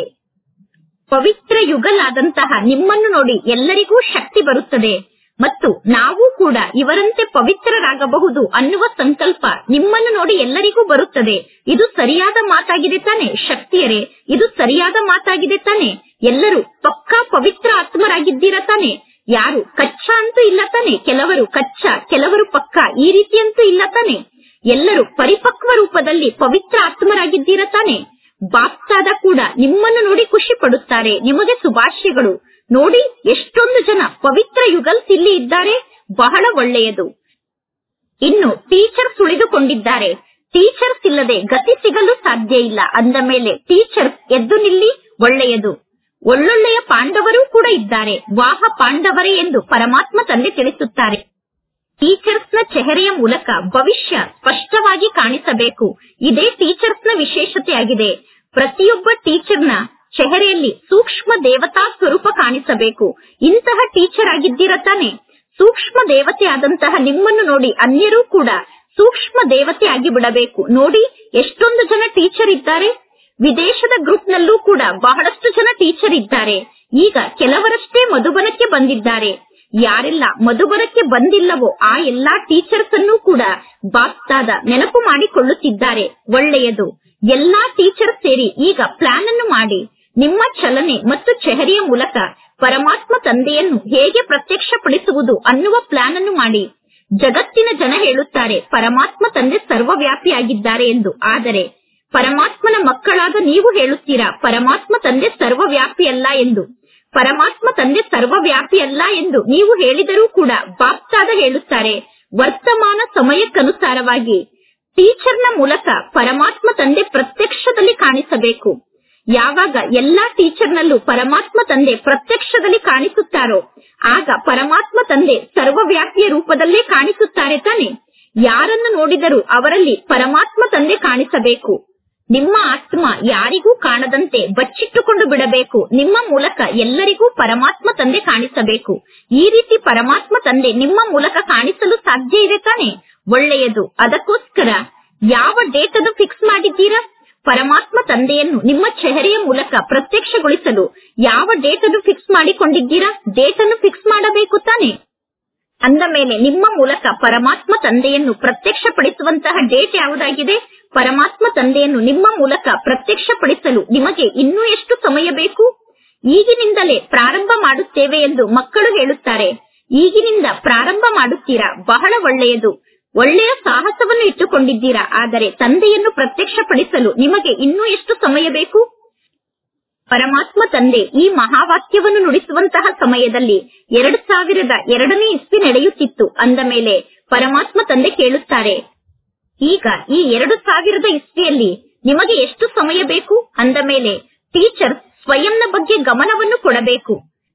Speaker 1: ಪವಿತ್ರ ಯುಗಲಾದಂತಹ ನಿಮ್ಮನ್ನು ನೋಡಿ ಎಲ್ಲರಿಗೂ ಶಕ್ತಿ ಬರುತ್ತದೆ ಮತ್ತು ನಾವು ಕೂಡ ಇವರಂತೆ ಪವಿತ್ರರಾಗಬಹುದು ಅನ್ನುವ ಸಂಕಲ್ಪ ನಿಮ್ಮನ್ನು ನೋಡಿ ಎಲ್ಲರಿಗೂ ಬರುತ್ತದೆ ಇದು ಸರಿಯಾದ ಮಾತಾಗಿದೆ ತಾನೆ ಶಕ್ತಿಯರೇ ಇದು ಸರಿಯಾದ ಮಾತಾಗಿದೆ ತಾನೆ ಎಲ್ಲರೂ ಪಕ್ಕಾ ಪವಿತ್ರ ಆತ್ಮರಾಗಿದ್ದೀರಾ ತಾನೆ ಯಾರು ಕಚ್ಚಾ ಅಂತೂ ಇಲ್ಲ ತಾನೆ ಕೆಲವರು ಕಚ್ಚಾ ಕೆಲವರು ಪಕ್ಕಾ ಈ ರೀತಿಯಂತೂ ಇಲ್ಲ ತಾನೆ ಎಲ್ಲರೂ ಪರಿಪಕ್ವ ರೂಪದಲ್ಲಿ ಪವಿತ್ರ ಆತ್ಮರಾಗಿದ್ದೀರಾ ತಾನೆ ಬಾಪ್ತಾದ ಕೂಡ ನಿಮ್ಮನ್ನು ನೋಡಿ ಖುಷಿ ಪಡುತ್ತಾರೆ ನಿಮಗೆ ಶುಭಾಶಯಗಳು ನೋಡಿ ಎಷ್ಟೊಂದು ಜನ ಪವಿತ್ರ ಯುಗಲ್ಸ್ ಇಲ್ಲಿ ಇದ್ದಾರೆ ಬಹಳ ಒಳ್ಳೆಯದು ಇನ್ನು ಟೀಚರ್ಸ್ ಉಳಿದುಕೊಂಡಿದ್ದಾರೆ ಟೀಚರ್ಸ್ ಇಲ್ಲದೆ ಗತಿ ಸಿಗಲು ಸಾಧ್ಯ ಇಲ್ಲ ಅಂದ ಮೇಲೆ ಟೀಚರ್ಸ್ ಎದ್ದು ನಿಲ್ಲಿ ಒಳ್ಳೆಯದು ಒಳ್ಳೊಳ್ಳೆಯ ಪಾಂಡವರು ಕೂಡ ಇದ್ದಾರೆ ವಾಹ ಪಾಂಡವರೇ ಎಂದು ಪರಮಾತ್ಮ ತಂದೆ ತಿಳಿಸುತ್ತಾರೆ ಟೀಚರ್ಸ್ ನ ಚೆಹರೆಯ ಮೂಲಕ ಭವಿಷ್ಯ ಸ್ಪಷ್ಟವಾಗಿ ಕಾಣಿಸಬೇಕು ಇದೇ ಟೀಚರ್ಸ್ ನ ವಿಶೇಷತೆಯಾಗಿದೆ ಪ್ರತಿಯೊಬ್ಬ ಟೀಚರ್ನ ಚೆಹರೆಯಲ್ಲಿ ಸೂಕ್ಷ್ಮ ದೇವತಾ ಸ್ವರೂಪ ಕಾಣಿಸಬೇಕು ಇಂತಹ ಟೀಚರ್ ಆಗಿದ್ದೀರ ತಾನೆ ಸೂಕ್ಷ್ಮ ದೇವತೆ ಆದಂತಹ ನಿಮ್ಮನ್ನು ನೋಡಿ ಅನ್ಯರೂ ಕೂಡ ಸೂಕ್ಷ್ಮ ದೇವತೆ ಆಗಿ ಬಿಡಬೇಕು ನೋಡಿ ಎಷ್ಟೊಂದು ಜನ ಟೀಚರ್ ಇದ್ದಾರೆ ವಿದೇಶದ ಗ್ರೂಪ್ ನಲ್ಲೂ ಕೂಡ ಬಹಳಷ್ಟು ಜನ ಟೀಚರ್ ಇದ್ದಾರೆ ಈಗ ಕೆಲವರಷ್ಟೇ ಮಧುಬನಕ್ಕೆ ಬಂದಿದ್ದಾರೆ ಯಾರೆಲ್ಲ ಮಧುಬನಕ್ಕೆ ಬಂದಿಲ್ಲವೋ ಆ ಎಲ್ಲಾ ಟೀಚರ್ಸ್ ಅನ್ನು ಕೂಡ ಬಾಪ್ತಾದ ನೆನಪು ಮಾಡಿಕೊಳ್ಳುತ್ತಿದ್ದಾರೆ ಒಳ್ಳೆಯದು ಎಲ್ಲಾ ಟೀಚರ್ ಸೇರಿ ಈಗ ಪ್ಲಾನ್ ಅನ್ನು ಮಾಡಿ ನಿಮ್ಮ ಚಲನೆ ಮತ್ತು ಚೆಹರೆಯ ಮೂಲಕ ಪರಮಾತ್ಮ ತಂದೆಯನ್ನು ಹೇಗೆ ಪ್ರತ್ಯಕ್ಷಪಡಿಸುವುದು ಅನ್ನುವ ಪ್ಲಾನ್ ಅನ್ನು ಮಾಡಿ ಜಗತ್ತಿನ ಜನ ಹೇಳುತ್ತಾರೆ ಪರಮಾತ್ಮ ತಂದೆ ಸರ್ವವ್ಯಾಪಿಯಾಗಿದ್ದಾರೆ ಎಂದು ಆದರೆ ಪರಮಾತ್ಮನ ಮಕ್ಕಳಾದ ನೀವು ಹೇಳುತ್ತೀರಾ ಪರಮಾತ್ಮ ತಂದೆ ಸರ್ವವ್ಯಾಪಿಯಲ್ಲ ಎಂದು ಪರಮಾತ್ಮ ತಂದೆ ಸರ್ವವ್ಯಾಪಿಯಲ್ಲ ಎಂದು ನೀವು ಹೇಳಿದರೂ ಕೂಡ ಬಾಪ್ತಾದ ಹೇಳುತ್ತಾರೆ ವರ್ತಮಾನ ಸಮಯಕ್ಕನುಸಾರವಾಗಿ ಟೀಚರ್ನ ಮೂಲಕ ಪರಮಾತ್ಮ ತಂದೆ ಪ್ರತ್ಯಕ್ಷದಲ್ಲಿ ಕಾಣಿಸಬೇಕು ಯಾವಾಗ ಎಲ್ಲಾ ಟೀಚರ್ನಲ್ಲೂ ಪರಮಾತ್ಮ ತಂದೆ ಪ್ರತ್ಯಕ್ಷದಲ್ಲಿ ಕಾಣಿಸುತ್ತಾರೋ ಆಗ ಪರಮಾತ್ಮ ತಂದೆ ಸರ್ವವ್ಯಾಪಿಯ ರೂಪದಲ್ಲೇ ಕಾಣಿಸುತ್ತಾರೆ ತಾನೆ ಯಾರನ್ನು ನೋಡಿದರೂ ಅವರಲ್ಲಿ ಪರಮಾತ್ಮ ತಂದೆ ಕಾಣಿಸಬೇಕು ನಿಮ್ಮ ಆತ್ಮ ಯಾರಿಗೂ ಕಾಣದಂತೆ ಬಚ್ಚಿಟ್ಟುಕೊಂಡು ಬಿಡಬೇಕು ನಿಮ್ಮ ಮೂಲಕ ಎಲ್ಲರಿಗೂ ಪರಮಾತ್ಮ ತಂದೆ ಕಾಣಿಸಬೇಕು ಈ ರೀತಿ ಪರಮಾತ್ಮ ತಂದೆ ನಿಮ್ಮ ಮೂಲಕ ಕಾಣಿಸಲು ಸಾಧ್ಯ ಇದೆ ತಾನೆ ಒಳ್ಳೆಯದು ಅದಕ್ಕೋಸ್ಕರ ಯಾವ ಡೇಟ್ ಅನ್ನು ಫಿಕ್ಸ್ ಮಾಡಿದ್ದೀರಾ ಪರಮಾತ್ಮ ತಂದೆಯನ್ನು ನಿಮ್ಮ ಚೆಹರೆಯ ಮೂಲಕ ಪ್ರತ್ಯಕ್ಷಗೊಳಿಸಲು ಯಾವ ಡೇಟ್ ಅನ್ನು ಫಿಕ್ಸ್ ಮಾಡಿಕೊಂಡಿದ್ದೀರಾ ಡೇಟ್ ಅನ್ನು ಫಿಕ್ಸ್ ಮಾಡಬೇಕು ತಾನೆ ಅಂದ ಮೇಲೆ ನಿಮ್ಮ ಮೂಲಕ ಪರಮಾತ್ಮ ತಂದೆಯನ್ನು ಪ್ರತ್ಯಕ್ಷಪಡಿಸುವಂತಹ ಡೇಟ್ ಯಾವುದಾಗಿದೆ ಪರಮಾತ್ಮ ತಂದೆಯನ್ನು ನಿಮ್ಮ ಮೂಲಕ ಪ್ರತ್ಯಕ್ಷಪಡಿಸಲು ನಿಮಗೆ ಇನ್ನೂ ಎಷ್ಟು ಸಮಯ ಬೇಕು ಈಗಿನಿಂದಲೇ ಪ್ರಾರಂಭ ಮಾಡುತ್ತೇವೆ ಎಂದು ಮಕ್ಕಳು ಹೇಳುತ್ತಾರೆ ಈಗಿನಿಂದ ಪ್ರಾರಂಭ ಮಾಡುತ್ತೀರಾ ಬಹಳ ಒಳ್ಳೆಯದು ಒಳ್ಳೆಯ ಸಾಹಸವನ್ನು ಇಟ್ಟುಕೊಂಡಿದ್ದೀರಾ ಆದರೆ ತಂದೆಯನ್ನು ಪ್ರತ್ಯಕ್ಷಪಡಿಸಲು ನಿಮಗೆ ಇನ್ನೂ ಎಷ್ಟು ಸಮಯ ಬೇಕು ಪರಮಾತ್ಮ ತಂದೆ ಈ ಮಹಾವಾಕ್ಯವನ್ನು ನುಡಿಸುವಂತಹ ಸಮಯದಲ್ಲಿ ಎರಡು ಸಾವಿರದ ಎರಡನೇ ಇಸ್ವಿ ನಡೆಯುತ್ತಿತ್ತು ಅಂದ ಮೇಲೆ ಪರಮಾತ್ಮ ತಂದೆ ಕೇಳುತ್ತಾರೆ ಈಗ ಈ ಎರಡು ಸಾವಿರದ ಇಸ್ವಿಯಲ್ಲಿ ನಿಮಗೆ ಎಷ್ಟು ಸಮಯ ಬೇಕು ಅಂದ ಮೇಲೆ ಟೀಚರ್ ಸ್ವಯಂನ ಬಗ್ಗೆ ಗಮನವನ್ನು ಕೊಡಬೇಕು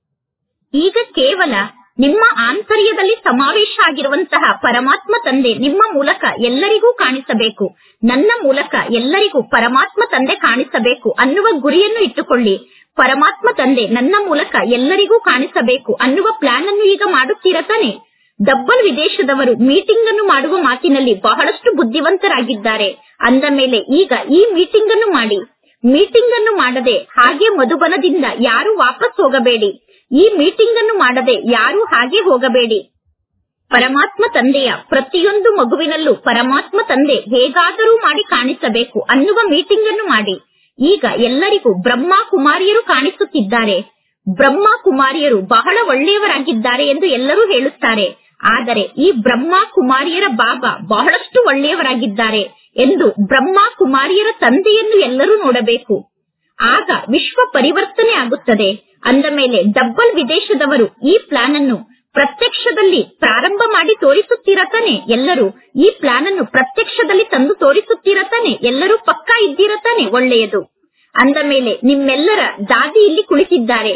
Speaker 1: ಈಗ ಕೇವಲ ನಿಮ್ಮ ಆಂತರ್ಯದಲ್ಲಿ ಸಮಾವೇಶ ಆಗಿರುವಂತಹ ಪರಮಾತ್ಮ ತಂದೆ ನಿಮ್ಮ ಮೂಲಕ ಎಲ್ಲರಿಗೂ ಕಾಣಿಸಬೇಕು ನನ್ನ ಮೂಲಕ ಎಲ್ಲರಿಗೂ ಪರಮಾತ್ಮ ತಂದೆ ಕಾಣಿಸಬೇಕು ಅನ್ನುವ ಗುರಿಯನ್ನು ಇಟ್ಟುಕೊಳ್ಳಿ ಪರಮಾತ್ಮ ತಂದೆ ನನ್ನ ಮೂಲಕ ಎಲ್ಲರಿಗೂ ಕಾಣಿಸಬೇಕು ಅನ್ನುವ ಪ್ಲಾನ್ ಅನ್ನು ಈಗ ಮಾಡುತ್ತೀರಾ ತಾನೆ ಡಬ್ಬಲ್ ವಿದೇಶದವರು ಮೀಟಿಂಗ್ ಅನ್ನು ಮಾಡುವ ಮಾತಿನಲ್ಲಿ ಬಹಳಷ್ಟು ಬುದ್ಧಿವಂತರಾಗಿದ್ದಾರೆ ಅಂದ ಮೇಲೆ ಈಗ ಈ ಮೀಟಿಂಗ್ ಅನ್ನು ಮಾಡಿ ಮೀಟಿಂಗ್ ಅನ್ನು ಮಾಡದೆ ಹಾಗೆ ಮಧುಬನದಿಂದ ಯಾರು ವಾಪಸ್ ಹೋಗಬೇಡಿ ಈ ಮೀಟಿಂಗ್ ಅನ್ನು ಮಾಡದೆ ಯಾರು ಹಾಗೆ ಹೋಗಬೇಡಿ ಪರಮಾತ್ಮ ತಂದೆಯ ಪ್ರತಿಯೊಂದು ಮಗುವಿನಲ್ಲೂ ಪರಮಾತ್ಮ ತಂದೆ ಹೇಗಾದರೂ ಮಾಡಿ ಕಾಣಿಸಬೇಕು ಅನ್ನುವ ಮೀಟಿಂಗ್ ಅನ್ನು ಮಾಡಿ ಈಗ ಎಲ್ಲರಿಗೂ ಬ್ರಹ್ಮ ಕುಮಾರಿಯರು ಕಾಣಿಸುತ್ತಿದ್ದಾರೆ ಬ್ರಹ್ಮ ಕುಮಾರಿಯರು ಬಹಳ ಒಳ್ಳೆಯವರಾಗಿದ್ದಾರೆ ಎಂದು ಎಲ್ಲರೂ ಹೇಳುತ್ತಾರೆ ಆದರೆ ಈ ಬ್ರಹ್ಮ ಕುಮಾರಿಯರ ಬಾಬಾ ಬಹಳಷ್ಟು ಒಳ್ಳೆಯವರಾಗಿದ್ದಾರೆ ಎಂದು ಬ್ರಹ್ಮ ಕುಮಾರಿಯರ ತಂದೆಯನ್ನು ಎಲ್ಲರೂ ನೋಡಬೇಕು ಆಗ ವಿಶ್ವ ಪರಿವರ್ತನೆ ಆಗುತ್ತದೆ ಅಂದ ಮೇಲೆ ಡಬ್ಬಲ್ ವಿದೇಶದವರು ಈ ಪ್ಲಾನ್ ಅನ್ನು ಪ್ರತ್ಯಕ್ಷದಲ್ಲಿ ಪ್ರಾರಂಭ ಮಾಡಿ ತೋರಿಸುತ್ತೀರಾ ತಾನೆ ಎಲ್ಲರೂ ಈ ಪ್ಲಾನ್ ಅನ್ನು ಪ್ರತ್ಯಕ್ಷದಲ್ಲಿ ತಂದು ತೋರಿಸುತ್ತೀರಾ ತಾನೆ ಎಲ್ಲರೂ ಪಕ್ಕಾ ಇದ್ದೀರಾ ತಾನೆ ಒಳ್ಳೆಯದು ಅಂದ ಮೇಲೆ ನಿಮ್ಮೆಲ್ಲರ ದಾದಿ ಇಲ್ಲಿ ಕುಳಿತಿದ್ದಾರೆ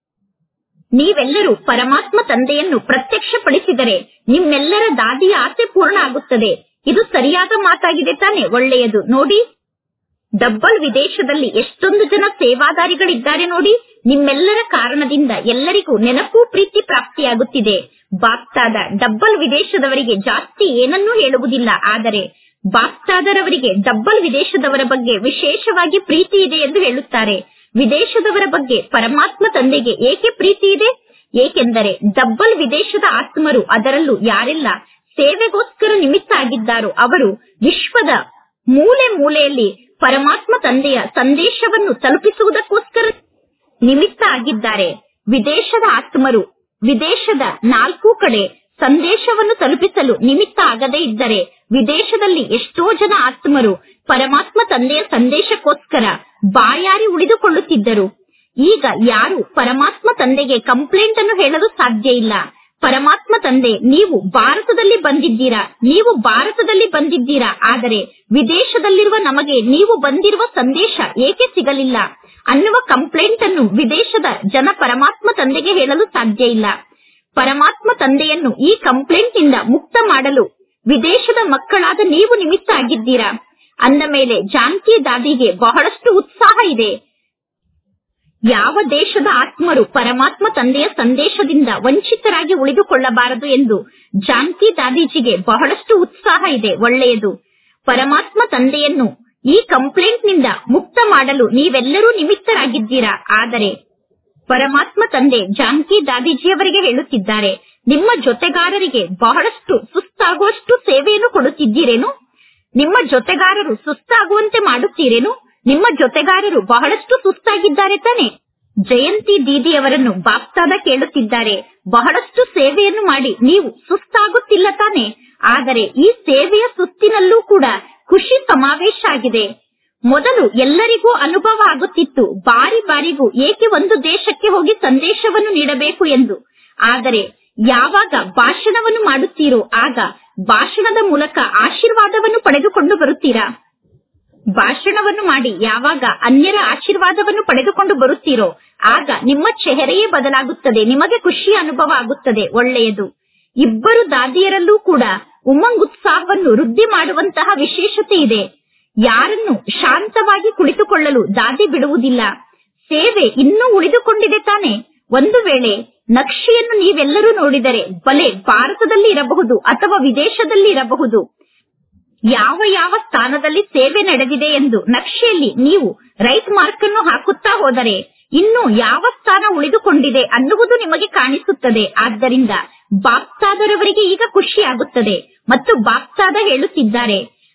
Speaker 1: ನೀವೆಲ್ಲರೂ ಪರಮಾತ್ಮ ತಂದೆಯನ್ನು ಪ್ರತ್ಯಕ್ಷಪಡಿಸಿದರೆ ನಿಮ್ಮೆಲ್ಲರ ದಾದಿಯ ಆಸೆ ಪೂರ್ಣ ಆಗುತ್ತದೆ ಇದು ಸರಿಯಾದ ಮಾತಾಗಿದೆ ತಾನೆ ಒಳ್ಳೆಯದು ನೋಡಿ ಡಬ್ಬಲ್ ವಿದೇಶದಲ್ಲಿ ಎಷ್ಟೊಂದು ಜನ ಸೇವಾದಾರಿಗಳಿದ್ದಾರೆ ನೋಡಿ ನಿಮ್ಮೆಲ್ಲರ ಕಾರಣದಿಂದ ಎಲ್ಲರಿಗೂ ನೆನಪು ಪ್ರೀತಿ ಪ್ರಾಪ್ತಿಯಾಗುತ್ತಿದೆ ಬಾಪ್ತಾದ ಡಬ್ಬಲ್ ವಿದೇಶದವರಿಗೆ ಜಾಸ್ತಿ ಏನನ್ನೂ ಹೇಳುವುದಿಲ್ಲ ಆದರೆ ಬಾಪ್ತಾದರವರಿಗೆ ಡಬ್ಬಲ್ ವಿದೇಶದವರ ಬಗ್ಗೆ ವಿಶೇಷವಾಗಿ ಪ್ರೀತಿ ಇದೆ ಎಂದು ಹೇಳುತ್ತಾರೆ ವಿದೇಶದವರ ಬಗ್ಗೆ ಪರಮಾತ್ಮ ತಂದೆಗೆ ಏಕೆ ಪ್ರೀತಿ ಇದೆ ಏಕೆಂದರೆ ಡಬ್ಬಲ್ ವಿದೇಶದ ಆತ್ಮರು ಅದರಲ್ಲೂ ಯಾರೆಲ್ಲ ಸೇವೆಗೋಸ್ಕರ ನಿಮಿತ್ತ ಆಗಿದ್ದಾರೋ ಅವರು ವಿಶ್ವದ ಮೂಲೆ ಮೂಲೆಯಲ್ಲಿ ಪರಮಾತ್ಮ ತಂದೆಯ ಸಂದೇಶವನ್ನು ತಲುಪಿಸುವುದಕ್ಕೋಸ್ಕರ ನಿಮಿತ್ತ ಆಗಿದ್ದಾರೆ ವಿದೇಶದ ಆತ್ಮರು ವಿದೇಶದ ನಾಲ್ಕು ಕಡೆ ಸಂದೇಶವನ್ನು ತಲುಪಿಸಲು ನಿಮಿತ್ತ ಆಗದೇ ಇದ್ದರೆ ವಿದೇಶದಲ್ಲಿ ಎಷ್ಟೋ ಜನ ಆತ್ಮರು ಪರಮಾತ್ಮ ತಂದೆಯ ಸಂದೇಶಕ್ಕೋಸ್ಕರ ಬಾಯಾರಿ ಉಳಿದುಕೊಳ್ಳುತ್ತಿದ್ದರು ಈಗ ಯಾರು ಪರಮಾತ್ಮ ತಂದೆಗೆ ಕಂಪ್ಲೇಂಟ್ ಅನ್ನು ಹೇಳಲು ಸಾಧ್ಯ ಇಲ್ಲ ಪರಮಾತ್ಮ ತಂದೆ ನೀವು ಭಾರತದಲ್ಲಿ ಬಂದಿದ್ದೀರಾ ನೀವು ಭಾರತದಲ್ಲಿ ಬಂದಿದ್ದೀರಾ ಆದರೆ ವಿದೇಶದಲ್ಲಿರುವ ನಮಗೆ ನೀವು ಬಂದಿರುವ ಸಂದೇಶ ಏಕೆ ಸಿಗಲಿಲ್ಲ ಅನ್ನುವ ಕಂಪ್ಲೇಂಟ್ ಅನ್ನು ವಿದೇಶದ ಜನ ಪರಮಾತ್ಮ ತಂದೆಗೆ ಹೇಳಲು ಸಾಧ್ಯ ಇಲ್ಲ ಪರಮಾತ್ಮ ತಂದೆಯನ್ನು ಈ ಕಂಪ್ಲೇಂಟ್ ನಿಂದ ಮುಕ್ತ ಮಾಡಲು ವಿದೇಶದ ಮಕ್ಕಳಾದ ನೀವು ನಿಮಿತ್ತ ಆಗಿದ್ದೀರಾ ಅಂದ ಮೇಲೆ ಜಾನಕಿ ದಾದಿಗೆ ಬಹಳಷ್ಟು ಉತ್ಸಾಹ ಇದೆ ಯಾವ ದೇಶದ ಆತ್ಮರು ಪರಮಾತ್ಮ ತಂದೆಯ ಸಂದೇಶದಿಂದ ವಂಚಿತರಾಗಿ ಉಳಿದುಕೊಳ್ಳಬಾರದು ಎಂದು ಜಾನಕಿ ದಾದೀಜಿಗೆ ಬಹಳಷ್ಟು ಉತ್ಸಾಹ ಇದೆ ಒಳ್ಳೆಯದು ಪರಮಾತ್ಮ ತಂದೆಯನ್ನು ಈ ಕಂಪ್ಲೇಂಟ್ ನಿಂದ ಮುಕ್ತ ಮಾಡಲು ನೀವೆಲ್ಲರೂ ನಿಮಿತ್ತರಾಗಿದ್ದೀರಾ ಆದರೆ ಪರಮಾತ್ಮ ತಂದೆ ಜಾನಕಿ ದಾದೀಜಿಯವರಿಗೆ ಹೇಳುತ್ತಿದ್ದಾರೆ ನಿಮ್ಮ ಜೊತೆಗಾರರಿಗೆ ಬಹಳಷ್ಟು ಸುಸ್ತಾಗುವಷ್ಟು ಸೇವೆಯನ್ನು ಕೊಡುತ್ತಿದ್ದೀರೇನು ನಿಮ್ಮ ಜೊತೆಗಾರರು ಸುಸ್ತಾಗುವಂತೆ ಮಾಡುತ್ತೀರೇನು ನಿಮ್ಮ ಜೊತೆಗಾರರು ಬಹಳಷ್ಟು ಸುಸ್ತಾಗಿದ್ದಾರೆ ತಾನೆ ಜಯಂತಿ ದೀದಿಯವರನ್ನು ಬಾಪ್ತಾದ ಕೇಳುತ್ತಿದ್ದಾರೆ ಬಹಳಷ್ಟು ಸೇವೆಯನ್ನು ಮಾಡಿ ನೀವು ಸುಸ್ತಾಗುತ್ತಿಲ್ಲ ತಾನೆ ಆದರೆ ಈ ಸೇವೆಯ ಸುಸ್ತಿನಲ್ಲೂ ಕೂಡ ಖುಷಿ ಸಮಾವೇಶ ಆಗಿದೆ ಮೊದಲು ಎಲ್ಲರಿಗೂ ಅನುಭವ ಆಗುತ್ತಿತ್ತು ಬಾರಿ ಬಾರಿಗೂ ಏಕೆ ಒಂದು ದೇಶಕ್ಕೆ ಹೋಗಿ ಸಂದೇಶವನ್ನು ನೀಡಬೇಕು ಎಂದು ಆದರೆ ಯಾವಾಗ ಭಾಷಣವನ್ನು ಮಾಡುತ್ತೀರೋ ಆಗ ಭಾಷಣದ ಮೂಲಕ ಆಶೀರ್ವಾದವನ್ನು ಪಡೆದುಕೊಂಡು ಬರುತ್ತೀರಾ ಭಾಷಣವನ್ನು ಮಾಡಿ ಯಾವಾಗ ಅನ್ಯರ ಆಶೀರ್ವಾದವನ್ನು ಪಡೆದುಕೊಂಡು ಬರುತ್ತೀರೋ ಆಗ ನಿಮ್ಮ ಚೆಹರೆಯೇ ಬದಲಾಗುತ್ತದೆ ನಿಮಗೆ ಖುಷಿಯ ಅನುಭವ ಆಗುತ್ತದೆ ಒಳ್ಳೆಯದು ಇಬ್ಬರು ದಾದಿಯರಲ್ಲೂ ಕೂಡ ಉಮಂಗ್ ಉತ್ಸಾಹವನ್ನು ವೃದ್ಧಿ ಮಾಡುವಂತಹ ವಿಶೇಷತೆ ಇದೆ ಯಾರನ್ನು ಶಾಂತವಾಗಿ ಕುಳಿತುಕೊಳ್ಳಲು ದಾದಿ ಬಿಡುವುದಿಲ್ಲ ಸೇವೆ ಇನ್ನೂ ಉಳಿದುಕೊಂಡಿದೆ ತಾನೆ ಒಂದು ವೇಳೆ ನಕ್ಷೆಯನ್ನು ನೀವೆಲ್ಲರೂ ನೋಡಿದರೆ ಬಲೆ ಭಾರತದಲ್ಲಿ ಇರಬಹುದು ಅಥವಾ ವಿದೇಶದಲ್ಲಿ ಇರಬಹುದು ಯಾವ ಯಾವ ಸ್ಥಾನದಲ್ಲಿ ಸೇವೆ ನಡೆದಿದೆ ಎಂದು ನಕ್ಷೆಯಲ್ಲಿ ನೀವು ರೈಟ್ ಮಾರ್ಕ್ ಅನ್ನು ಹಾಕುತ್ತಾ ಹೋದರೆ ಇನ್ನು ಯಾವ ಸ್ಥಾನ ಉಳಿದುಕೊಂಡಿದೆ ಅನ್ನುವುದು ನಿಮಗೆ ಕಾಣಿಸುತ್ತದೆ ಆದ್ದರಿಂದ ಬಾಪ್ತಾದರವರಿಗೆ ಈಗ ಖುಷಿಯಾಗುತ್ತದೆ ಮತ್ತು ಬಾಪ್ತಾದ ಹೇಳುತ್ತಿದ್ದಾರೆ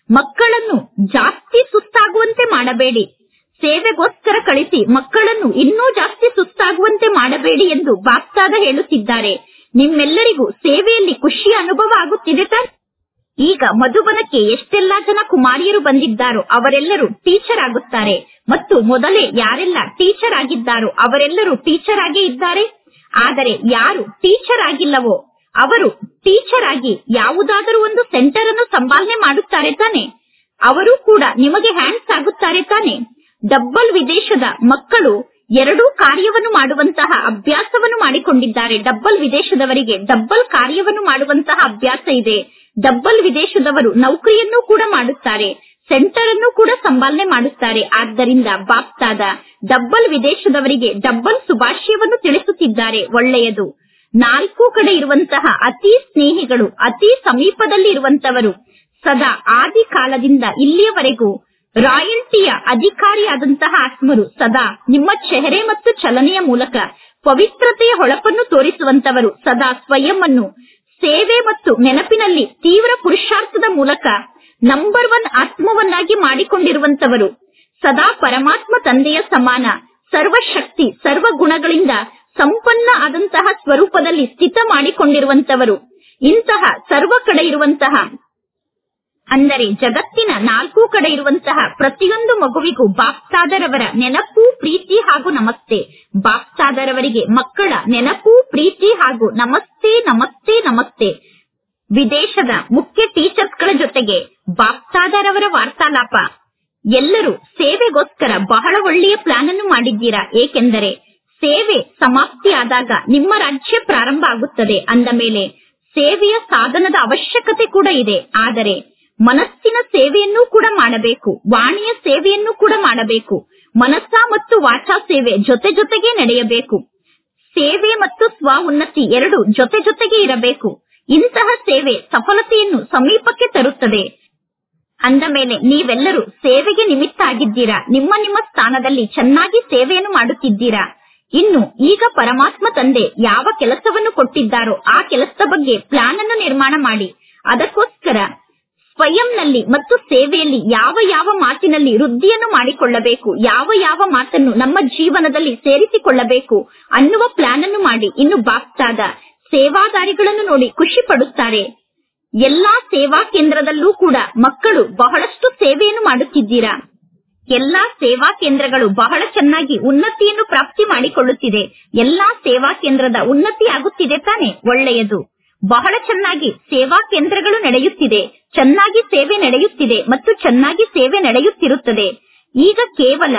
Speaker 1: ಮಕ್ಕಳನ್ನು ಜಾಸ್ತಿ ಸುಸ್ತಾಗುವಂತೆ ಮಾಡಬೇಡಿ ಸೇವೆಗೋಸ್ಕರ ಕಳಿಸಿ ಮಕ್ಕಳನ್ನು ಇನ್ನೂ ಜಾಸ್ತಿ ಸುಸ್ತಾಗುವಂತೆ ಮಾಡಬೇಡಿ ಎಂದು ಬಾಪ್ತಾದ ಹೇಳುತ್ತಿದ್ದಾರೆ ನಿಮ್ಮೆಲ್ಲರಿಗೂ ಸೇವೆಯಲ್ಲಿ ಖುಷಿಯ ಅನುಭವ ಆಗುತ್ತಿದೆ ತಾನೆ ಈಗ ಮಧುಬನಕ್ಕೆ ಎಷ್ಟೆಲ್ಲಾ ಜನ ಕುಮಾರಿಯರು ಬಂದಿದ್ದಾರೋ ಅವರೆಲ್ಲರೂ ಟೀಚರ್ ಆಗುತ್ತಾರೆ ಮತ್ತು ಮೊದಲೇ ಯಾರೆಲ್ಲ ಟೀಚರ್ ಆಗಿದ್ದಾರೋ ಅವರೆಲ್ಲರೂ ಟೀಚರ್ ಆಗೇ ಇದ್ದಾರೆ ಆದರೆ ಯಾರು ಟೀಚರ್ ಆಗಿಲ್ಲವೋ ಅವರು ಟೀಚರ್ ಆಗಿ ಯಾವುದಾದರೂ ಒಂದು ಸೆಂಟರ್ ಅನ್ನು ಸಂಪಾದನೆ ಮಾಡುತ್ತಾರೆ ತಾನೆ ಅವರು ಕೂಡ ನಿಮಗೆ ಹ್ಯಾಂಡ್ಸ್ ಆಗುತ್ತಾರೆ ತಾನೆ ಡಬ್ಬಲ್ ವಿದೇಶದ ಮಕ್ಕಳು ಎರಡೂ ಕಾರ್ಯವನ್ನು ಮಾಡುವಂತಹ ಅಭ್ಯಾಸವನ್ನು ಮಾಡಿಕೊಂಡಿದ್ದಾರೆ ಡಬ್ಬಲ್ ವಿದೇಶದವರಿಗೆ ಡಬ್ಬಲ್ ಕಾರ್ಯವನ್ನು ಮಾಡುವಂತಹ ಅಭ್ಯಾಸ ಇದೆ ಡಬ್ಬಲ್ ವಿದೇಶದವರು ನೌಕರಿಯನ್ನು ಕೂಡ ಮಾಡುತ್ತಾರೆ ಸೆಂಟರ್ ಅನ್ನು ಕೂಡ ಸಂಪಾದನೆ ಮಾಡುತ್ತಾರೆ ಆದ್ದರಿಂದ ಬಾಪ್ತಾದ ಡಬ್ಬಲ್ ವಿದೇಶದವರಿಗೆ ಡಬ್ಬಲ್ ಶುಭಾಶಯವನ್ನು ತಿಳಿಸುತ್ತಿದ್ದಾರೆ ಒಳ್ಳೆಯದು ನಾಲ್ಕು ಕಡೆ ಇರುವಂತಹ ಅತಿ ಸ್ನೇಹಿಗಳು ಅತಿ ಸಮೀಪದಲ್ಲಿ ಇರುವಂತವರು ಸದಾ ಆದಿ ಕಾಲದಿಂದ ಇಲ್ಲಿಯವರೆಗೂ ರಾಯಲ್ಟಿಯ ಅಧಿಕಾರಿಯಾದಂತಹ ಆತ್ಮರು ಸದಾ ನಿಮ್ಮ ಚೆಹರೆ ಮತ್ತು ಚಲನೆಯ ಮೂಲಕ ಪವಿತ್ರತೆಯ ಹೊಳಪನ್ನು ತೋರಿಸುವಂತವರು ಸದಾ ಸ್ವಯಂ ಅನ್ನು ಸೇವೆ ಮತ್ತು ನೆನಪಿನಲ್ಲಿ ತೀವ್ರ ಪುರುಷಾರ್ಥದ ಮೂಲಕ ನಂಬರ್ ಒನ್ ಆತ್ಮವನ್ನಾಗಿ ಮಾಡಿಕೊಂಡಿರುವಂತವರು ಸದಾ ಪರಮಾತ್ಮ ತಂದೆಯ ಸಮಾನ ಸರ್ವಶಕ್ತಿ ಸರ್ವ ಗುಣಗಳಿಂದ ಸಂಪನ್ನ ಆದಂತಹ ಸ್ವರೂಪದಲ್ಲಿ ಸ್ಥಿತ ಮಾಡಿಕೊಂಡಿರುವಂತವರು ಇಂತಹ ಸರ್ವ ಕಡೆ ಇರುವಂತಹ ಅಂದರೆ ಜಗತ್ತಿನ ನಾಲ್ಕು ಕಡೆ ಇರುವಂತಹ ಪ್ರತಿಯೊಂದು ಮಗುವಿಗೂ ಬಾಪ್ತಾದರವರ ನೆನಪು ಪ್ರೀತಿ ಹಾಗೂ ನಮಸ್ತೆ ಬಾಪ್ತಾದರವರಿಗೆ ಮಕ್ಕಳ ನೆನಪು ಪ್ರೀತಿ ಹಾಗೂ ನಮಸ್ತೆ ನಮಸ್ತೆ ನಮಸ್ತೆ ವಿದೇಶದ ಮುಖ್ಯ ಟೀಚರ್ಸ್ಗಳ ಜೊತೆಗೆ ಬಾಪ್ತಾದರವರ ವಾರ್ತಾಲಾಪ ಎಲ್ಲರೂ ಸೇವೆಗೋಸ್ಕರ ಬಹಳ ಒಳ್ಳೆಯ ಪ್ಲಾನ್ ಅನ್ನು ಮಾಡಿದ್ದೀರಾ ಏಕೆಂದರೆ ಸೇವೆ ಸಮಾಪ್ತಿಯಾದಾಗ ನಿಮ್ಮ ರಾಜ್ಯ ಪ್ರಾರಂಭ ಆಗುತ್ತದೆ ಅಂದ ಮೇಲೆ ಸೇವೆಯ ಸಾಧನದ ಅವಶ್ಯಕತೆ ಕೂಡ ಇದೆ ಆದರೆ ಮನಸ್ಸಿನ ಸೇವೆಯನ್ನೂ ಕೂಡ ಮಾಡಬೇಕು ವಾಣಿಯ ಸೇವೆಯನ್ನು ಕೂಡ ಮಾಡಬೇಕು ಮನಸ್ಸ ಮತ್ತು ವಾಚಾ ಸೇವೆ ಜೊತೆ ಜೊತೆಗೆ ನಡೆಯಬೇಕು ಸೇವೆ ಮತ್ತು ಸ್ವ ಉನ್ನತಿ ಎರಡು ಜೊತೆ ಜೊತೆಗೆ ಇರಬೇಕು ಇಂತಹ ಸೇವೆ ಸಫಲತೆಯನ್ನು ಸಮೀಪಕ್ಕೆ ತರುತ್ತದೆ ಅಂದ ಮೇಲೆ ನೀವೆಲ್ಲರೂ ಸೇವೆಗೆ ನಿಮಿತ್ತ ಆಗಿದ್ದೀರಾ ನಿಮ್ಮ ನಿಮ್ಮ ಸ್ಥಾನದಲ್ಲಿ ಚೆನ್ನಾಗಿ ಸೇವೆಯನ್ನು ಮಾಡುತ್ತಿದ್ದೀರಾ ಇನ್ನು ಈಗ ಪರಮಾತ್ಮ ತಂದೆ ಯಾವ ಕೆಲಸವನ್ನು ಕೊಟ್ಟಿದ್ದಾರೋ ಆ ಕೆಲಸದ ಬಗ್ಗೆ ಪ್ಲಾನ್ ಅನ್ನು ನಿರ್ಮಾಣ ಮಾಡಿ ಅದಕ್ಕೋಸ್ಕರ ಸ್ವಯಂನಲ್ಲಿ ಮತ್ತು ಸೇವೆಯಲ್ಲಿ ಯಾವ ಯಾವ ಮಾತಿನಲ್ಲಿ ವೃದ್ಧಿಯನ್ನು ಮಾಡಿಕೊಳ್ಳಬೇಕು ಯಾವ ಯಾವ ಮಾತನ್ನು ನಮ್ಮ ಜೀವನದಲ್ಲಿ ಸೇರಿಸಿಕೊಳ್ಳಬೇಕು ಅನ್ನುವ ಪ್ಲಾನ್ ಅನ್ನು ಮಾಡಿ ಇನ್ನು ಬಾಪ್ತಾದ ಸೇವಾದಾರಿಗಳನ್ನು ನೋಡಿ ಖುಷಿ ಪಡುತ್ತಾರೆ ಎಲ್ಲಾ ಸೇವಾ ಕೇಂದ್ರದಲ್ಲೂ ಕೂಡ ಮಕ್ಕಳು ಬಹಳಷ್ಟು ಸೇವೆಯನ್ನು ಮಾಡುತ್ತಿದ್ದೀರಾ ಎಲ್ಲಾ ಸೇವಾ ಕೇಂದ್ರಗಳು ಬಹಳ ಚೆನ್ನಾಗಿ ಉನ್ನತಿಯನ್ನು ಪ್ರಾಪ್ತಿ ಮಾಡಿಕೊಳ್ಳುತ್ತಿದೆ ಎಲ್ಲಾ ಸೇವಾ ಕೇಂದ್ರದ ಉನ್ನತಿ ಆಗುತ್ತಿದೆ ತಾನೆ ಒಳ್ಳೆಯದು ಬಹಳ ಚೆನ್ನಾಗಿ ಸೇವಾ ಕೇಂದ್ರಗಳು ನಡೆಯುತ್ತಿದೆ ಚೆನ್ನಾಗಿ ಸೇವೆ ನಡೆಯುತ್ತಿದೆ ಮತ್ತು ಚೆನ್ನಾಗಿ ಸೇವೆ ನಡೆಯುತ್ತಿರುತ್ತದೆ ಈಗ ಕೇವಲ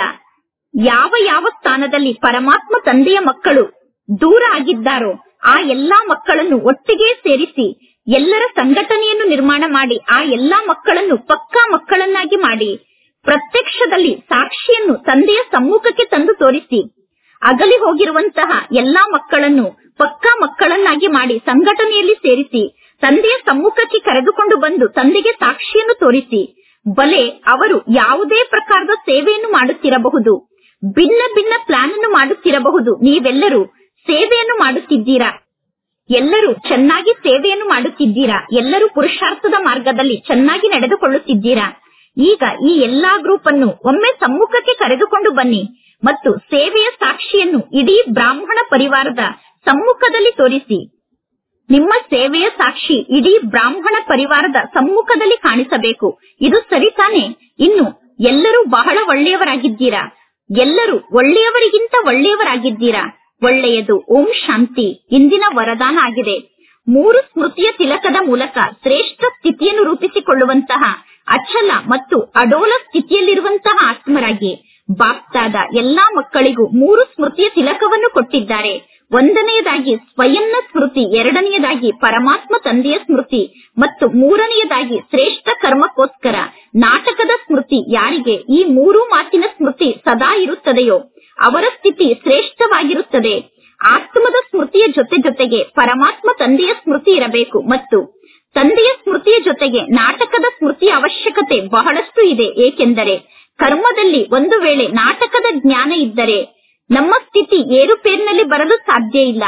Speaker 1: ಯಾವ ಯಾವ ಸ್ಥಾನದಲ್ಲಿ ಪರಮಾತ್ಮ ತಂದೆಯ ಮಕ್ಕಳು ದೂರ ಆಗಿದ್ದಾರೋ ಆ ಎಲ್ಲಾ ಮಕ್ಕಳನ್ನು ಒಟ್ಟಿಗೆ ಸೇರಿಸಿ ಎಲ್ಲರ ಸಂಘಟನೆಯನ್ನು ನಿರ್ಮಾಣ ಮಾಡಿ ಆ ಎಲ್ಲಾ ಮಕ್ಕಳನ್ನು ಪಕ್ಕಾ ಮಕ್ಕಳನ್ನಾಗಿ ಮಾಡಿ ಪ್ರತ್ಯಕ್ಷದಲ್ಲಿ ಸಾಕ್ಷಿಯನ್ನು ತಂದೆಯ ಸಮ್ಮುಖಕ್ಕೆ ತಂದು ತೋರಿಸಿ ಅಗಲಿ ಹೋಗಿರುವಂತಹ ಎಲ್ಲಾ ಮಕ್ಕಳನ್ನು ಪಕ್ಕಾ ಮಕ್ಕಳನ್ನಾಗಿ ಮಾಡಿ ಸಂಘಟನೆಯಲ್ಲಿ ಸೇರಿಸಿ ತಂದೆಯ ಸಮ್ಮುಖಕ್ಕೆ ಕರೆದುಕೊಂಡು ಬಂದು ತಂದೆಗೆ ಸಾಕ್ಷಿಯನ್ನು ತೋರಿಸಿ ಬಲೆ ಅವರು ಯಾವುದೇ ಪ್ರಕಾರದ ಸೇವೆಯನ್ನು ಮಾಡುತ್ತಿರಬಹುದು ಭಿನ್ನ ಭಿನ್ನ ಪ್ಲಾನ್ ಅನ್ನು ಮಾಡುತ್ತಿರಬಹುದು ನೀವೆಲ್ಲರೂ ಸೇವೆಯನ್ನು ಮಾಡುತ್ತಿದ್ದೀರಾ ಎಲ್ಲರೂ ಚೆನ್ನಾಗಿ ಸೇವೆಯನ್ನು ಮಾಡುತ್ತಿದ್ದೀರಾ ಎಲ್ಲರೂ ಪುರುಷಾರ್ಥದ ಮಾರ್ಗದಲ್ಲಿ ಚೆನ್ನಾಗಿ ನಡೆದುಕೊಳ್ಳುತ್ತಿದ್ದೀರಾ ಈಗ ಈ ಎಲ್ಲಾ ಗ್ರೂಪ್ ಅನ್ನು ಒಮ್ಮೆ ಸಮ್ಮುಖಕ್ಕೆ ಕರೆದುಕೊಂಡು ಬನ್ನಿ ಮತ್ತು ಸೇವೆಯ ಸಾಕ್ಷಿಯನ್ನು ಇಡೀ ಬ್ರಾಹ್ಮಣ ಪರಿವಾರದ ಸಮ್ಮುಖದಲ್ಲಿ ತೋರಿಸಿ ನಿಮ್ಮ ಸೇವೆಯ ಸಾಕ್ಷಿ ಇಡೀ ಬ್ರಾಹ್ಮಣ ಪರಿವಾರದ ಸಮ್ಮುಖದಲ್ಲಿ ಕಾಣಿಸಬೇಕು ಇದು ಸರಿ ತಾನೆ ಇನ್ನು ಎಲ್ಲರೂ ಬಹಳ ಒಳ್ಳೆಯವರಾಗಿದ್ದೀರಾ ಎಲ್ಲರೂ ಒಳ್ಳೆಯವರಿಗಿಂತ ಒಳ್ಳೆಯವರಾಗಿದ್ದೀರಾ ಒಳ್ಳೆಯದು ಓಂ ಶಾಂತಿ ಇಂದಿನ ವರದಾನ ಆಗಿದೆ ಮೂರು ಸ್ಮೃತಿಯ ತಿಲಕದ ಮೂಲಕ ಶ್ರೇಷ್ಠ ಸ್ಥಿತಿಯನ್ನು ರೂಪಿಸಿಕೊಳ್ಳುವಂತಹ ಅಚಲ ಮತ್ತು ಅಡೋಲ ಸ್ಥಿತಿಯಲ್ಲಿರುವಂತಹ ಆತ್ಮರಾಗಿ ಬಾಪ್ತಾದ ಎಲ್ಲಾ ಮಕ್ಕಳಿಗೂ ಮೂರು ಸ್ಮೃತಿಯ ತಿಲಕವನ್ನು ಕೊಟ್ಟಿದ್ದಾರೆ ಒಂದನೆಯದಾಗಿ ಸ್ವಯಂನ ಸ್ಮೃತಿ ಎರಡನೆಯದಾಗಿ ಪರಮಾತ್ಮ ತಂದೆಯ ಸ್ಮೃತಿ ಮತ್ತು ಮೂರನೆಯದಾಗಿ ಶ್ರೇಷ್ಠ ಕರ್ಮಕ್ಕೋಸ್ಕರ ನಾಟಕದ ಸ್ಮೃತಿ ಯಾರಿಗೆ ಈ ಮೂರು ಮಾತಿನ ಸ್ಮೃತಿ ಸದಾ ಇರುತ್ತದೆಯೋ ಅವರ ಸ್ಥಿತಿ ಶ್ರೇಷ್ಠವಾಗಿರುತ್ತದೆ ಆತ್ಮದ ಸ್ಮೃತಿಯ ಜೊತೆ ಜೊತೆಗೆ ಪರಮಾತ್ಮ ತಂದೆಯ ಸ್ಮೃತಿ ಇರಬೇಕು ಮತ್ತು ತಂದೆಯ ಸ್ಮೃತಿಯ ಜೊತೆಗೆ ನಾಟಕದ ಸ್ಮೃತಿಯ ಅವಶ್ಯಕತೆ ಬಹಳಷ್ಟು ಇದೆ ಏಕೆಂದರೆ ಕರ್ಮದಲ್ಲಿ ಒಂದು ವೇಳೆ ನಾಟಕದ ಜ್ಞಾನ ಇದ್ದರೆ ನಮ್ಮ ಸ್ಥಿತಿ ಏರುಪೇರಿನಲ್ಲಿ ಬರಲು ಸಾಧ್ಯ ಇಲ್ಲ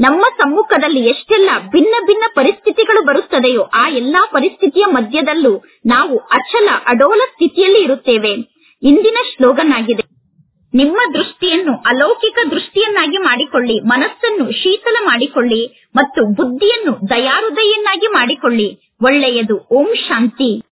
Speaker 1: ನಮ್ಮ ಸಮ್ಮುಖದಲ್ಲಿ ಎಷ್ಟೆಲ್ಲ ಭಿನ್ನ ಭಿನ್ನ ಪರಿಸ್ಥಿತಿಗಳು ಬರುತ್ತದೆಯೋ ಆ ಎಲ್ಲಾ ಪರಿಸ್ಥಿತಿಯ ಮಧ್ಯದಲ್ಲೂ ನಾವು ಅಚಲ ಅಡೋಲ ಸ್ಥಿತಿಯಲ್ಲಿ ಇರುತ್ತೇವೆ ಇಂದಿನ ಸ್ಲೋಗನ್ ಆಗಿದೆ ನಿಮ್ಮ ದೃಷ್ಟಿಯನ್ನು ಅಲೌಕಿಕ ದೃಷ್ಟಿಯನ್ನಾಗಿ ಮಾಡಿಕೊಳ್ಳಿ ಮನಸ್ಸನ್ನು ಶೀತಲ ಮಾಡಿಕೊಳ್ಳಿ ಮತ್ತು ಬುದ್ಧಿಯನ್ನು ದಯಾಹೃದಯನ್ನಾಗಿ ಮಾಡಿಕೊಳ್ಳಿ ಒಳ್ಳೆಯದು ಓಂ ಶಾಂತಿ